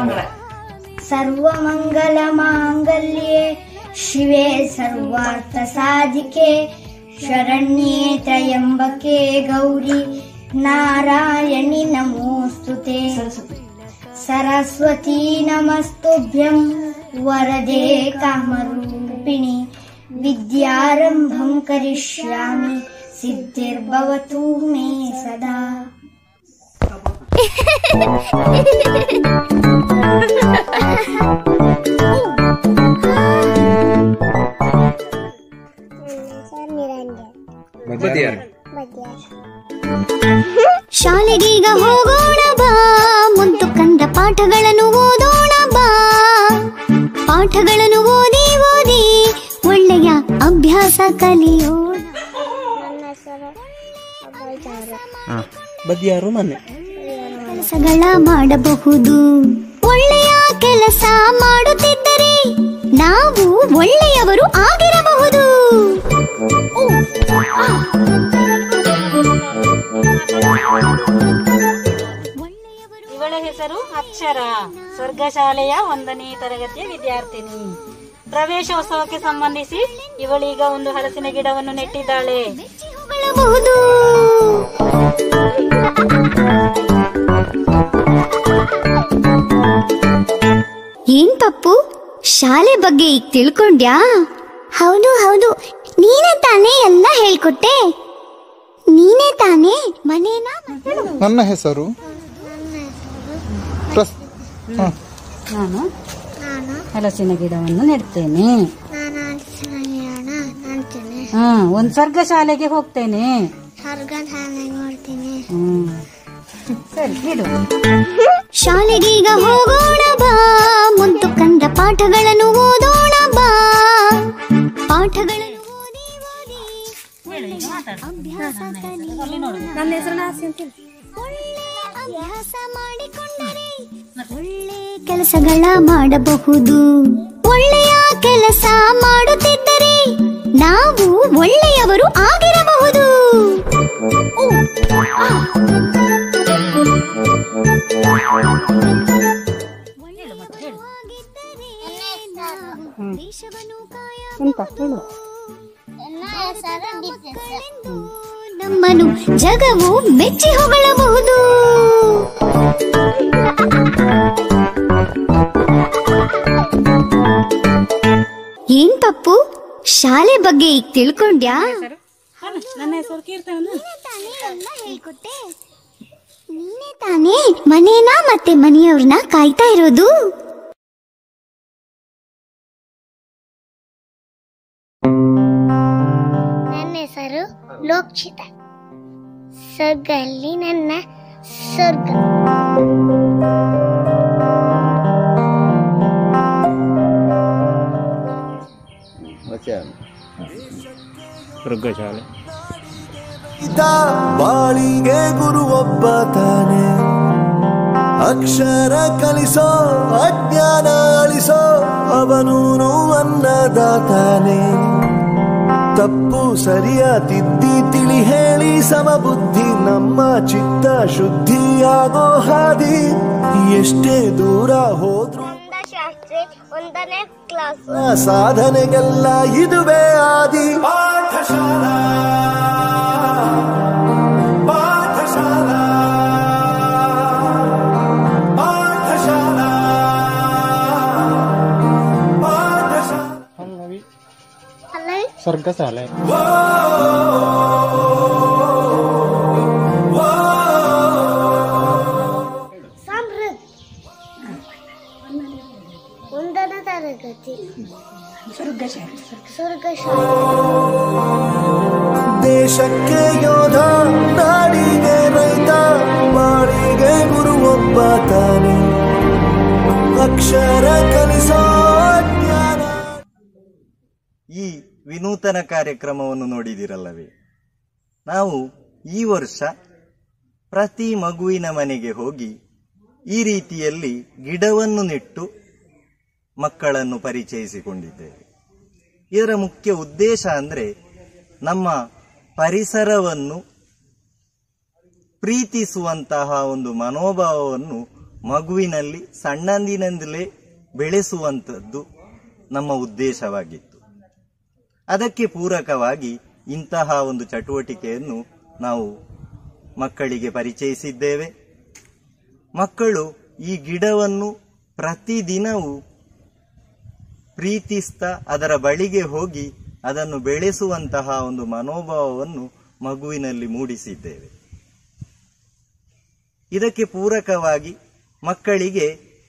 ಸರ್ವಮಂಗಲ ಮಾಂಗಲ್ಯೆ ಶಿವೆ ಸರ್ವಾರ್ಥ ಸಾಧಿಕೆ ಶರಣ್ಯೇ ತ್ರಯಂಬಕೆ ಗೌರಿ ನಾರಾಯಣಿ ನಮೋಸ್ತುತೆ ಸರಸ್ವತಿ ನಮಸ್ತುಭ್ಯಂ ವರದೆ ಕಾಮರೂಪಿಣಿ ವಿದ್ಯಾರಂಭಂ ಕರಿಷ್ಯಾಮಿ ಸಿದ್ಧಿರ್ಭವತು ಮೇ ಸದಾ ಶಾಲೆಗೀಗ ಹೋಗೋಣ ಬಾ ಮುದ್ದು ಕಂದ ಪಾಠಗಳನ್ನು ಓದೋಣ ಬಾ ಪಾಠಗಳನ್ನು ಓದಿ ಓದಿ ಒಳ್ಳೆಯ ಅಭ್ಯಾಸ ಕಲಿಯೋಣ ನನ್ನ ಹೆಸರು ಅಭಯ್ ಚಾವ್ರ. ಬದಿಯಾರು ಮನೆ ಕೆಲಸಗಳ ಮಾಡಬಹುದು ಒಳ್ಳೆಯ ಕೆಲಸ ಮಾಡುತ್ತಿದ್ದರೆ ನಾವು ಒಳ್ಳೆಯವರು ಆಗಿರಬಹುದು ಇವಳ ಹೆಸರು ಅಕ್ಷರ ಸ್ವರ್ಗಶಾಲೆಯ ಒಂದನೇ ತರಗತಿಯ ವಿದ್ಯಾರ್ಥಿನಿ ಪ್ರವೇಶೋತ್ಸವಕ್ಕೆ ಸಂಬಂಧಿಸಿ ಇವಳೀಗ ಒಂದು ಹಲಸಿನ ಗಿಡವನ್ನು ನೆಟ್ಟಿದ್ದಾಳೆ ಹೊಗಳಬಹುದು ಏನ್ ಪಪ್ಪು ಶಾಲೆ ಬಗ್ಗೆ ಈಗ ತಿಳ್ಕೊಂಡ್ಯಾ ಹೌದು ಹೌದು ನೀನೇ ತಾನೇ ಎಲ್ಲ ಹೇಳ್ಕೊಟ್ಟೆ ನೀನೇ ತಾನೇ ಮನೇನ ನನ್ನ ಹೆಸರು ಪ್ರಸ್ ಹ. ನಾನು ನಾನು ಹಲಸಿನ ಗಿಡವನ್ನು ನೆಡ್ತೇನೆ ನಾನು ಹಣ ಅಂತೀನಿ ಹಾ ಒಂದ್ ಸ್ವರ್ಗ ಶಾಲೆಗೆ ಹೋಗ್ತೇನೆ ಸ್ವರ್ಗ ಶಾಲೆಗೆ ನೋಡ್ತೀನಿ ಹ್ಮ್ ಸರಿ ಇಡು ಶಾಲೆಗೀಗ ಹೋಗೋಣ ಬಾ ಮುದ್ದು ಕಂದ ಪಾಠಗಳನ್ನು ಓದೋಣ ಬಾ ಪಾಠಗಳನ್ನು ಓದಿ ಓದಿ ಅಭ್ಯಾಸ ತನಿ. ನನ್ನ ಹೆಸರು ನಾಸಿ ಅಂತ ಒಳ್ಳೆಯ ಅಭ್ಯಾಸ ಮಾಡಿಕೊಂಡರೆ ಒಳ್ಳೆ ಕೆಲಸಗಳ ಮಾಡಬಹುದು ಒಳ್ಳೆಯ ಕೆಲಸ ಮಾಡುತ್ತಿದ್ದರೆ ನಾವು ಒಳ್ಳೆಯವರು ಆಗಿರಬಹುದು ದೇಶವನ್ನು ಎಂತ ಹೇಳು ಕಾಯಲೆಂದು ನಮ್ಮನ್ನು ಜಗವು ಮೆಚ್ಚಿ ಹೊಗಳಬಹುದು ಏನ್ ಪಪ್ಪು ಶಾಲೆ ಬಗ್ಗೆ ಈಗ ತಿಳ್ಕೊಂಡ್ಯಾ ನನ್ನ ಹೆಸರು ಕೀರ್ತನ ಹೇಳ್ಕೊಟ್ಟೆ ನೀನೇ ತಾನೇ ಮನೇನ ಮತ್ತೆ ಮನೆಯವ್ರನ್ನ ಕಾಯ್ತಾ ಇರೋದು ನನ್ನ ಹೆಸರು ಲೋಕ್ಷಿತ ಸ್ವರ್ಗಲ್ಲಿ ನನ್ನ ಸ್ವರ್ಗ ಮೃಗಶಾಲೆ ಬಾಳಿಗೆ ಗುರು ಒಬ್ಬ ತಾನೆ ಅಕ್ಷರ ಕಲಿಸೋ ಅಜ್ಞಾನ ಅಳಿಸೋ ಅವನೂನು ಅನ್ನದಾತಾನೆ ತಪ್ಪು ಸರಿಯ ತಿದ್ದಿ ತಿಳಿ ಹೇಳಿ ಸಮಬುದ್ಧಿ ನಮ್ಮ ಚಿತ್ತ ಶುದ್ಧಿಯಾಗೋ ಹಾದಿ ಎಷ್ಟೇ ದೂರ ಹೋದ್ರು ಶಾಸ್ತ್ರಿ ಒಂದನೇ ಕ್ಲಾಸ್ ಆ ಸಾಧನೆಗೆಲ್ಲ ಇದುವೇ ಆದಿ ಪಾಠಶಾಲಾ ಪಾಠಶಾಲಾ ಪಾಠಶಾಲಾ ಪಾಠಶಾಲಾ ಅಲ್ಲೇ ಸ್ವರ್ಗಶಾಲೆ ಸಮೃದ್ಧ ಒಂದನೇ ತರಗತಿ ಸ್ವರ್ಗಶಾಲೆ ದೇಶಕ್ಕೆ ಯೋಧ ನಾಡಿಗೆ ರೈತ ಬಾಳಿಗೆ ಗುರು ಒಬ್ಬ ತಾನೆ ಅಕ್ಷರ ಕಲಿಸೋ ಜ್ಞಾನ ಈ ವಿನೂತನ ಕಾರ್ಯಕ್ರಮವನ್ನು ನೋಡಿದಿರಲ್ಲವೇ ನಾವು ಈ ವರ್ಷ ಪ್ರತಿ ಮಗುವಿನ ಮನೆಗೆ ಹೋಗಿ ಈ ರೀತಿಯಲ್ಲಿ ಗಿಡವನ್ನು ನೆಟ್ಟು ಮಕ್ಕಳನ್ನು ಪರಿಚಯಿಸಿಕೊಂಡಿದ್ದೇವೆ ಇದರ ಮುಖ್ಯ ಉದ್ದೇಶ ಅಂದರೆ ನಮ್ಮ ಪರಿಸರವನ್ನು ಪ್ರೀತಿಸುವಂತಹ ಒಂದು ಮನೋಭಾವವನ್ನು ಮಗುವಿನಲ್ಲಿ ಸಣ್ಣಂದಿನಿಂದಲೇ ಬೆಳೆಸುವಂಥದ್ದು ನಮ್ಮ ಉದ್ದೇಶವಾಗಿತ್ತು ಅದಕ್ಕೆ ಪೂರಕವಾಗಿ ಇಂತಹ ಒಂದು ಚಟುವಟಿಕೆಯನ್ನು ನಾವು ಮಕ್ಕಳಿಗೆ ಪರಿಚಯಿಸಿದ್ದೇವೆ ಮಕ್ಕಳು ಈ ಗಿಡವನ್ನು ಪ್ರತಿದಿನವೂ ಪ್ರೀತಿಸ್ತಾ ಅದರ ಬಳಿಗೆ ಹೋಗಿ ಅದನ್ನು ಬೆಳೆಸುವಂತಹ ಒಂದು ಮನೋಭಾವವನ್ನು ಮಗುವಿನಲ್ಲಿ ಮೂಡಿಸಿದ್ದೇವೆ ಇದಕ್ಕೆ ಪೂರಕವಾಗಿ ಮಕ್ಕಳಿಗೆ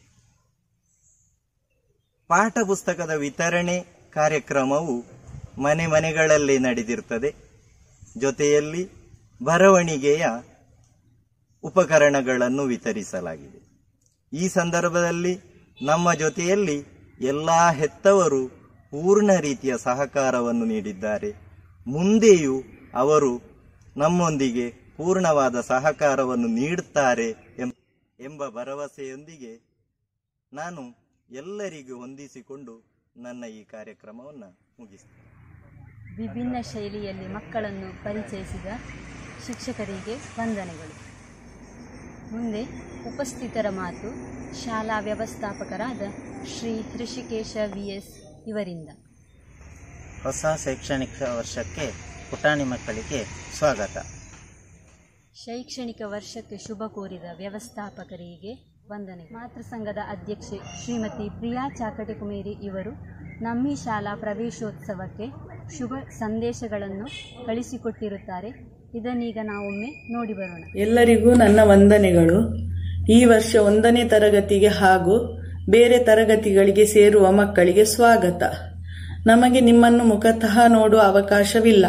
ಪಾಠ ಪುಸ್ತಕದ ವಿತರಣೆ ಕಾರ್ಯಕ್ರಮವು ಮನೆ ಮನೆಗಳಲ್ಲೇ ನಡೆದಿರ್ತದೆ ಜೊತೆಯಲ್ಲಿ ಬರವಣಿಗೆಯ ಉಪಕರಣಗಳನ್ನು ವಿತರಿಸಲಾಗಿದೆ ಈ ಸಂದರ್ಭದಲ್ಲಿ ನಮ್ಮ ಜೊತೆಯಲ್ಲಿ ಎಲ್ಲ ಹೆತ್ತವರು ಪೂರ್ಣ ರೀತಿಯ ಸಹಕಾರವನ್ನು ನೀಡಿದ್ದಾರೆ ಮುಂದೆಯೂ ಅವರು ನಮ್ಮೊಂದಿಗೆ ಪೂರ್ಣವಾದ ಸಹಕಾರವನ್ನು ನೀಡುತ್ತಾರೆ ಎಂ- ಎಂಬ ಭರವಸೆಯೊಂದಿಗೆ ನಾನು ಎಲ್ಲರಿಗೂ ಹೊಂದಿಸಿಕೊಂಡು ನನ್ನ ಈ ಕಾರ್ಯಕ್ರಮವನ್ನು ಮುಗಿಸ್ತೇನೆ ವಿಭಿನ್ನ ಶೈಲಿಯಲ್ಲಿ ಮಕ್ಕಳನ್ನು ಪರಿಚಯಿಸಿದ ಶಿಕ್ಷಕರಿಗೆ ವಂದನೆಗಳು ಮುಂದೆ ಉಪಸ್ಥಿತರ ಮಾತು ಶಾಲಾ ವ್ಯವಸ್ಥಾಪಕರಾದ ಶ್ರೀ ಹೃಷಿಕೇಶ ವಿ ಎಸ್ ಇವರಿಂದ ಹೊಸ ಶೈಕ್ಷಣಿಕ ವರ್ಷಕ್ಕೆ ಪುಟಾಣಿ ಮಕ್ಕಳಿಗೆ ಸ್ವಾಗತ ಶೈಕ್ಷಣಿಕ ವರ್ಷಕ್ಕೆ ಶುಭ ಕೋರಿದ ವ್ಯವಸ್ಥಾಪಕರಿಗೆ ವಂದನೆ ಮಾತೃ ಸಂಘದ ಅಧ್ಯಕ್ಷೆ ಶ್ರೀಮತಿ ಪ್ರಿಯಾ ಚಾಕಟೆಕುಮೇರಿ ಇವರು ನಮ್ಮಿ ಶಾಲಾ ಪ್ರವೇಶೋತ್ಸವಕ್ಕೆ ಶುಭ ಸಂದೇಶಗಳನ್ನು ಕಳಿಸಿಕೊಟ್ಟಿರುತ್ತಾರೆ ಇದನ್ನೀಗ ನಾವೊಮ್ಮೆ ನೋಡಿ ಬರೋಣ ಎಲ್ಲರಿಗೂ ನನ್ನ ವಂದನೆಗಳು ಈ ವರ್ಷ ಒಂದನೇ ತರಗತಿಗೆ ಹಾಗೂ ಬೇರೆ ತರಗತಿಗಳಿಗೆ ಸೇರುವ ಮಕ್ಕಳಿಗೆ ಸ್ವಾಗತ ನಮಗೆ ನಿಮ್ಮನ್ನು ಮುಖತಃ ನೋಡುವ ಅವಕಾಶವಿಲ್ಲ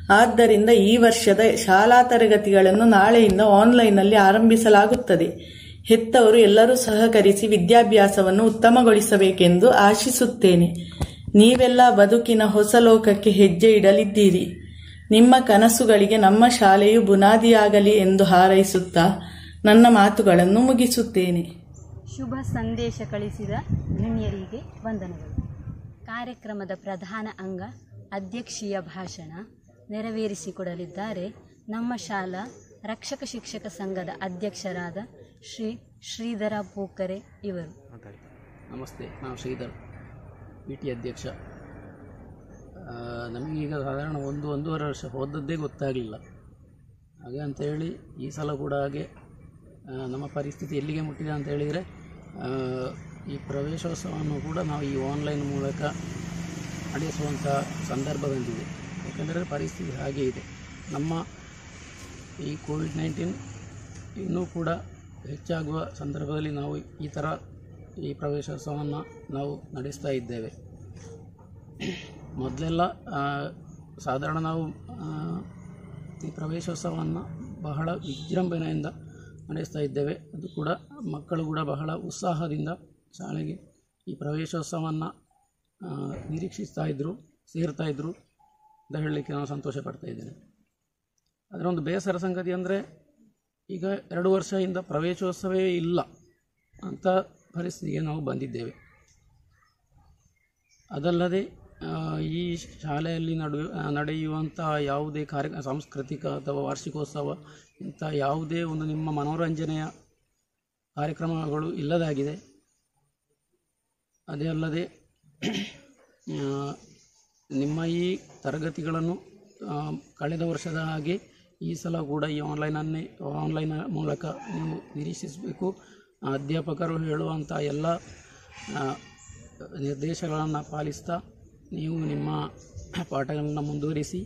ಆದ್ದರಿಂದ ಈ ವರ್ಷದ ಶಾಲಾ ತರಗತಿಗಳನ್ನು ನಾಳೆಯಿಂದ ಆನ್ಲೈನ್ನಲ್ಲಿ ಆರಂಭಿಸಲಾಗುತ್ತದೆ ಹೆತ್ತವರು ಎಲ್ಲರೂ ಸಹಕರಿಸಿ ವಿದ್ಯಾಭ್ಯಾಸವನ್ನು ಉತ್ತಮಗೊಳಿಸಬೇಕೆಂದು ಆಶಿಸುತ್ತೇನೆ ನೀವೆಲ್ಲ ಬದುಕಿನ ಹೊಸ ಲೋಕಕ್ಕೆ ಹೆಜ್ಜೆ ಇಡಲಿದ್ದೀರಿ ನಿಮ್ಮ ಕನಸುಗಳಿಗೆ ನಮ್ಮ ಶಾಲೆಯು ಬುನಾದಿಯಾಗಲಿ ಎಂದು ಹಾರೈಸುತ್ತಾ ನನ್ನ ಮಾತುಗಳನ್ನು ಮುಗಿಸುತ್ತೇನೆ ಶುಭ ಸಂದೇಶ ಕಳಿಸಿದ ಗಣ್ಯರಿಗೆ ವಂದನೆಗಳು ಕಾರ್ಯಕ್ರಮದ ಪ್ರಧಾನ ಅಂಗ ಅಧ್ಯಕ್ಷೀಯ ಭಾಷಣ ನೆರವೇರಿಸಿಕೊಡಲಿದ್ದಾರೆ ನಮ್ಮ ಶಾಲಾ ರಕ್ಷಕ ಶಿಕ್ಷಕ ಸಂಘದ ಅಧ್ಯಕ್ಷರಾದ ಶ್ರೀ ಶ್ರೀಧರ ಪೂಕರೆ ಇವರು ನಮಸ್ತೆ ನಾನು ಶ್ರೀಧರ್ ಪಿ ಟಿ ಅಧ್ಯಕ್ಷ ಆ, ನಮಗೀಗ ಸಾಧಾರಣ ಒಂದು ಒಂದೂವರೆ ವರ್ಷ ಹೋದದ್ದೇ ಗೊತ್ತಾಗಲಿಲ್ಲ ಹಾಗೆ ಅಂತ ಹೇಳಿ ಈ ಸಲ ಕೂಡ ಹಾಗೆ ಆ, ನಮ್ಮ ಪರಿಸ್ಥಿತಿ ಎಲ್ಲಿಗೆ ಮುಟ್ಟಿದೆ ಅಂತ ಹೇಳಿದರೆ ಆ, ಈ ಪ್ರವೇಶೋತ್ಸವವನ್ನು ಕೂಡ ನಾವು ಈ ಆನ್ಲೈನ್ ಮೂಲಕ ನಡೆಸುವಂಥ ಸಂದರ್ಭ ಬಂದಿದೆ ಯಾಕಂದರೆ ಪರಿಸ್ಥಿತಿ ಹಾಗೆ ಇದೆ ನಮ್ಮ ಈ ಕೋವಿಡ್ ನೈನ್ಟೀನ್ ಇನ್ನೂ ಕೂಡ ಹೆಚ್ಚಾಗುವ ಸಂದರ್ಭದಲ್ಲಿ ನಾವು ಈ ಥರ ಈ ಪ್ರವೇಶೋತ್ಸವವನ್ನು ನಾವು ನಡೆಸ್ತಾ ಇದ್ದೇವೆ ಮೊದಲೆಲ್ಲ ಆ, ಸಾಧಾರಣ ನಾವು ಆ, ಈ ಪ್ರವೇಶೋತ್ಸವವನ್ನು ಬಹಳ ವಿಜೃಂಭಣೆಯಿಂದ ನಡೆಸ್ತಾ ಇದ್ದೇವೆ ಅದು ಕೂಡ ಮಕ್ಕಳು ಕೂಡ ಬಹಳ ಉತ್ಸಾಹದಿಂದ ಶಾಲೆಗೆ ಈ ಪ್ರವೇಶೋತ್ಸವವನ್ನು ನಿರೀಕ್ಷಿಸ್ತಾ ಇದ್ದರು ಸೇರ್ತಾ ಇದ್ದರು ಅಂತ ಹೇಳಲಿಕ್ಕೆ ನಾನು ಸಂತೋಷ ಪಡ್ತಾ ಇದ್ದೇನೆ ಅದರ ಒಂದು ಬೇಸರ ಸಂಗತಿ ಅಂದರೆ ಈಗ ಎರಡು ವರ್ಷದಿಂದ ಪ್ರವೇಶೋತ್ಸವವೇ ಇಲ್ಲ ಅಂತ ಪರಿಸ್ಥಿತಿಗೆ ನಾವು ಬಂದಿದ್ದೇವೆ ಅದಲ್ಲದೆ ಆ, ಈ ಶಾಲೆಯಲ್ಲಿ ನಡು ಆ, ನಡೆಯುವಂಥ ಯಾವುದೇ ಕಾರ್ಯ ಸಾಂಸ್ಕೃತಿಕ ಅಥವಾ ವಾರ್ಷಿಕೋತ್ಸವ ಇಂಥ ಯಾವುದೇ ಒಂದು ನಿಮ್ಮ ಮನೋರಂಜನೆಯ ಕಾರ್ಯಕ್ರಮಗಳು ಇಲ್ಲದಾಗಿದೆ ಅದೇ ಅಲ್ಲದೆ ಆ, ನಿಮ್ಮ ಈ ತರಗತಿಗಳನ್ನು ಆ, ಕಳೆದ ವರ್ಷದ ಹಾಗೆ ಈ ಸಲ ಕೂಡ ಈ ಆನ್ಲೈನನ್ನೇ ಆನ್ಲೈನ್ ಮೂಲಕ ನೀವು ನಿರೀಕ್ಷಿಸಬೇಕು ಅಧ್ಯಾಪಕರು ಹೇಳುವಂಥ ಎಲ್ಲ ಆ, ನಿರ್ದೇಶಗಳನ್ನು ಪಾಲಿಸ್ತಾ ನೀವು ನಿಮ್ಮ ಪಾಠಗಳನ್ನು ಮುಂದುವರಿಸಿ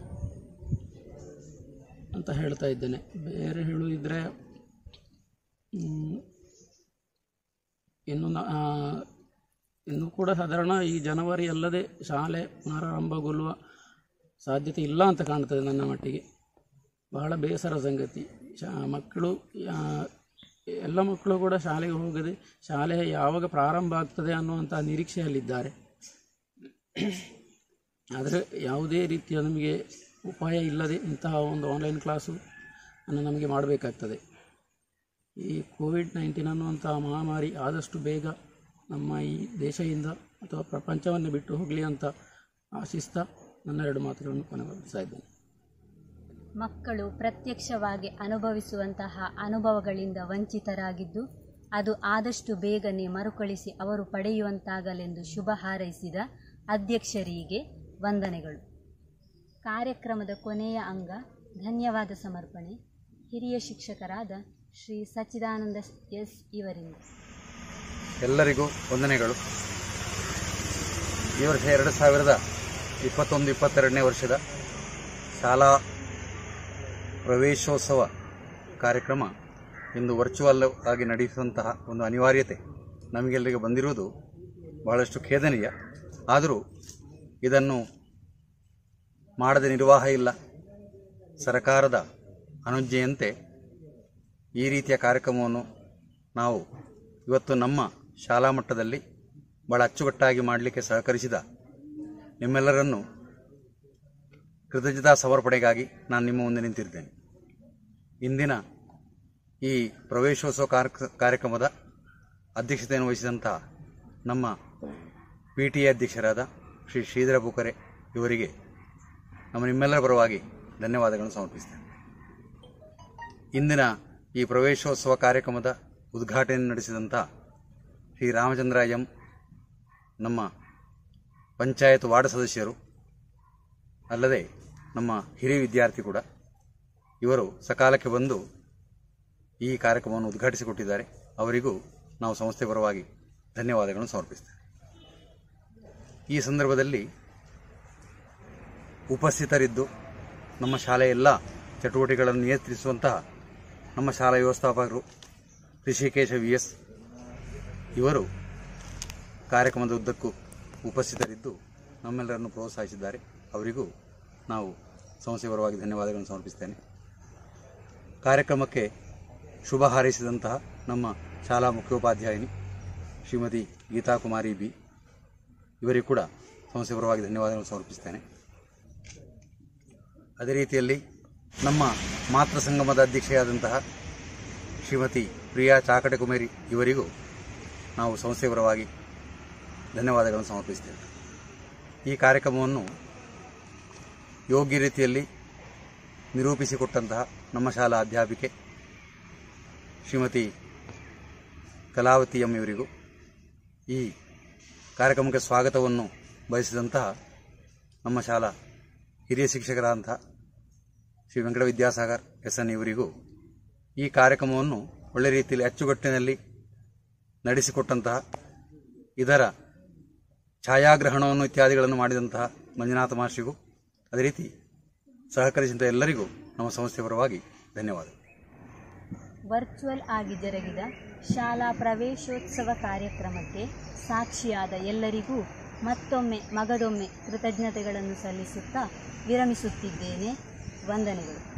ಅಂತ ಹೇಳ್ತಾ ಇದ್ದೇನೆ ಬೇರೆ ಹೇಳುವುದಿದ್ರೆ ಮ್, ಇನ್ನು ನ- ಆ, ಇನ್ನು ಕೂಡ ಸಾಧಾರಣ ಈ ಜನವರಿ ಅಲ್ಲದೆ ಶಾಲೆ ಪುನರಾರಂಭಗೊಳ್ಳುವ ಸಾಧ್ಯತೆ ಇಲ್ಲ ಅಂತ ಕಾಣ್ತದೆ ನನ್ನ ಮಟ್ಟಿಗೆ ಬಹಳ ಬೇಸರ ಸಂಗತಿ ಶಾ ಮಕ್ಕಳು ಆ, ಎಲ್ಲ ಮಕ್ಕಳು ಕೂಡ ಶಾಲೆಗೆ ಹೋಗದೆ ಶಾಲೆ ಯಾವಾಗ ಪ್ರಾರಂಭ ಆಗ್ತದೆ ಅನ್ನುವಂಥ ನಿರೀಕ್ಷೆಯಲ್ಲಿದ್ದಾರೆ ಆದರೆ ಯಾವುದೇ ರೀತಿಯ ನಮಗೆ ಉಪಾಯ ಇಲ್ಲದೆ ಇಂತಹ ಒಂದು ಆನ್ಲೈನ್ ಕ್ಲಾಸು ಅನ್ನು ನಮಗೆ ಮಾಡಬೇಕಾಗ್ತದೆ ಈ ಕೋವಿಡ್ ನೈನ್ಟೀನ್ ಅನ್ನುವಂತಹ ಮಹಾಮಾರಿ ಆದಷ್ಟು ಬೇಗ ನಮ್ಮ ಈ ದೇಶದಿಂದ ಅಥವಾ ಪ್ರಪಂಚವನ್ನು ಬಿಟ್ಟು ಹೋಗಲಿ ಅಂತ ಆಶಿಸ್ತಾ ನನ್ನ ಎರಡು ಮಾತುಗಳನ್ನು ಕೊನೆಗೊಳಿಸ್ತಾ ಇದ್ದೇನೆ ಮಕ್ಕಳು ಪ್ರತ್ಯಕ್ಷವಾಗಿ ಅನುಭವಿಸುವಂತಹ ಅನುಭವಗಳಿಂದ ವಂಚಿತರಾಗಿದ್ದು ಅದು ಆದಷ್ಟು ಬೇಗನೆ ಮರುಕಳಿಸಿ ಅವರು ಪಡೆಯುವಂತಾಗಲೆಂದು ಶುಭ ಹಾರೈಸಿದ ಅಧ್ಯಕ್ಷರಿಗೆ ವಂದನೆಗಳು ಕಾರ್ಯಕ್ರಮದ ಕೊನೆಯ ಅಂಗ ಧನ್ಯವಾದ ಸಮರ್ಪಣೆ ಹಿರಿಯ ಶಿಕ್ಷಕರಾದ ಶ್ರೀ ಸಚ್ಚಿದಾನಂದ ಎಸ್ ಇವರಿಂದ ಎಲ್ಲರಿಗೂ ವಂದನೆಗಳು ಈ ವರ್ಷ ಎರಡು ಸಾವಿರದ ಇಪ್ಪತ್ತೊಂದು ಇಪ್ಪತ್ತೆರಡನೇ ವರ್ಷದ ಶಾಲಾ ಪ್ರವೇಶೋತ್ಸವ ಕಾರ್ಯಕ್ರಮ ಇಂದು ವರ್ಚುವಲ್ ಆಗಿ ನಡೆಸುವಂತಹ ಒಂದು ಅನಿವಾರ್ಯತೆ ನಮಗೆಲ್ಲರಿಗೂ ಬಂದಿರುವುದು ಬಹಳಷ್ಟು ಖೇದನೀಯ ಆದರೂ ಇದನ್ನು ಮಾಡದ ನಿರ್ವಾಹ ಇಲ್ಲ ಸರಕಾರದ ಅನುಜ್ಞೆಯಂತೆ ಈ ರೀತಿಯ ಕಾರ್ಯಕ್ರಮವನ್ನು ನಾವು ಇವತ್ತು ನಮ್ಮ ಶಾಲಾ ಮಟ್ಟದಲ್ಲಿ ಬಹಳ ಅಚ್ಚುಕಟ್ಟಾಗಿ ಮಾಡಲಿಕ್ಕೆ ಸಹಕರಿಸಿದ ನಿಮ್ಮೆಲ್ಲರನ್ನು ಕೃತಜ್ಞತಾ ಸಮರ್ಪಣೆಗಾಗಿ ನಾನು ನಿಮ್ಮ ಮುಂದೆ ನಿಂತಿರ್ತೇನೆ ಇಂದಿನ ಈ ಪ್ರವೇಶೋತ್ಸವ ಕಾರ್ಯ- ಕಾರ್ಯಕ್ರಮದ ಅಧ್ಯಕ್ಷತೆಯನ್ನು ವಹಿಸಿದಂಥ ನಮ್ಮ ಪಿ ಟಿ ಎ ಅಧ್ಯಕ್ಷರಾದ ಶ್ರೀ ಶ್ರೀಧರ ಬುಕರೆ ಇವರಿಗೆ ನಮ್ಮ ನಿಮ್ಮೆಲ್ಲರ ಪರವಾಗಿ ಧನ್ಯವಾದಗಳನ್ನು ಸಮರ್ಪಿಸ್ತೇನೆ ಇಂದಿನ ಈ ಪ್ರವೇಶೋತ್ಸವ ಕಾರ್ಯಕ್ರಮದ ಉದ್ಘಾಟನೆ ನಡೆಸಿದಂಥ ಶ್ರೀ ರಾಮಚಂದ್ರ ಎಂ ನಮ್ಮ ಪಂಚಾಯತ್ ವಾರ್ಡ್ ಸದಸ್ಯರು ಅಲ್ಲದೆ ನಮ್ಮ ಹಿರಿಯ ವಿದ್ಯಾರ್ಥಿ ಕೂಡ ಇವರು ಸಕಾಲಕ್ಕೆ ಬಂದು ಈ ಕಾರ್ಯಕ್ರಮವನ್ನು ಉದ್ಘಾಟಿಸಿಕೊಟ್ಟಿದ್ದಾರೆ ಅವರಿಗೂ ನಾವು ಸಂಸ್ಥೆ ಪರವಾಗಿ ಧನ್ಯವಾದಗಳನ್ನು ಸಮರ್ಪಿಸ್ತೇವೆ ಈ ಸಂದರ್ಭದಲ್ಲಿ ಉಪಸ್ಥಿತರಿದ್ದು ನಮ್ಮ ಶಾಲೆಯ ಎಲ್ಲ ಚಟುವಟಿಕೆಗಳನ್ನು ನಿಯಂತ್ರಿಸುವಂತಹ ನಮ್ಮ ಶಾಲಾ ವ್ಯವಸ್ಥಾಪಕರು ಋಷಿಕೇಶ ವಿ ಎಸ್ ಇವರು ಕಾರ್ಯಕ್ರಮದ ಉದ್ದಕ್ಕೂ ಉಪಸ್ಥಿತರಿದ್ದು ನಮ್ಮೆಲ್ಲರನ್ನು ಪ್ರೋತ್ಸಾಹಿಸಿದ್ದಾರೆ ಅವರಿಗೂ ನಾವು ಸಂಸ್ಥೆ ಪರವಾಗಿ ಧನ್ಯವಾದಗಳನ್ನು ಸಮರ್ಪಿಸ್ತೇನೆ ಕಾರ್ಯಕ್ರಮಕ್ಕೆ ಶುಭ ಹಾರೈಸಿದಂತಹ ನಮ್ಮ ಶಾಲಾ ಮುಖ್ಯೋಪಾಧ್ಯಾಯಿನಿ ಶ್ರೀಮತಿ ಗೀತಾ ಕುಮಾರಿ ಬಿ ಇವರಿಗೂ ಕೂಡ ಸಂಸ್ಥೆ ಪರವಾಗಿ ಧನ್ಯವಾದಗಳನ್ನು ಸಮರ್ಪಿಸ್ತೇನೆ ಅದೇ ರೀತಿಯಲ್ಲಿ ನಮ್ಮ ಮಾತೃ ಸಂಗಮದ ಅಧ್ಯಕ್ಷೆಯಾದಂತಹ ಶ್ರೀಮತಿ ಪ್ರಿಯಾ ಚಾಕಟೆ ಕುಮಾರಿ ಇವರಿಗೂ ನಾವು ಸಂಸ್ಥೆ ಪರವಾಗಿ ಧನ್ಯವಾದಗಳನ್ನು ಸಮರ್ಪಿಸ್ತೇವೆ ಈ ಕಾರ್ಯಕ್ರಮವನ್ನು ಯೋಗ್ಯ ರೀತಿಯಲ್ಲಿ ನಿರೂಪಿಸಿಕೊಟ್ಟಂತಹ ನಮ್ಮ ಶಾಲಾ ಅಧ್ಯಾಪಿಕೆ ಶ್ರೀಮತಿ ಕಲಾವತಿ ಎಂ ಇವರಿಗೂ ಈ ಕಾರ್ಯಕ್ರಮಕ್ಕೆ ಸ್ವಾಗತವನ್ನು ಬಯಸಿದಂತಹ ನಮ್ಮ ಶಾಲಾ ಹಿರಿಯ ಶಿಕ್ಷಕರಾದಂತಹ ಶ್ರೀ ವೆಂಕಟ ವಿದ್ಯಾಸಾಗರ್ ಎಸ್ ಎನ್ ಇವರಿಗೂ ಈ ಕಾರ್ಯಕ್ರಮವನ್ನು ಒಳ್ಳೆ ರೀತಿಯಲ್ಲಿ ಅಚ್ಚುಕಟ್ಟಿನಲ್ಲಿ ನಡೆಸಿಕೊಟ್ಟಂತಹ ಇದರ ಛಾಯಾಗ್ರಹಣವನ್ನು ಇತ್ಯಾದಿಗಳನ್ನು ಮಾಡಿದಂತಹ ಮಂಜುನಾಥ ಮಾಸ್ಟ್ರಿಗೂ ಅದೇ ರೀತಿ ಸಹಕರಿಸಿದಂಥ ಎಲ್ಲರಿಗೂ ನಮ್ಮ ಸಂಸ್ಥೆ ಪರವಾಗಿ ಧನ್ಯವಾದ ವರ್ಚುವಲ್ ಆಗಿ ಜರುಗಿದ ಶಾಲಾ ಪ್ರವೇಶೋತ್ಸವ ಕಾರ್ಯಕ್ರಮಕ್ಕೆ ಸಾಕ್ಷಿಯಾದ ಎಲ್ಲರಿಗೂ ಮತ್ತೊಮ್ಮೆ ಮಗದೊಮ್ಮೆ ಕೃತಜ್ಞತೆಗಳನ್ನು ಸಲ್ಲಿಸುತ್ತಾ ವಿರಮಿಸುತ್ತಿದ್ದೇನೆ ವಂದನೆಗಳು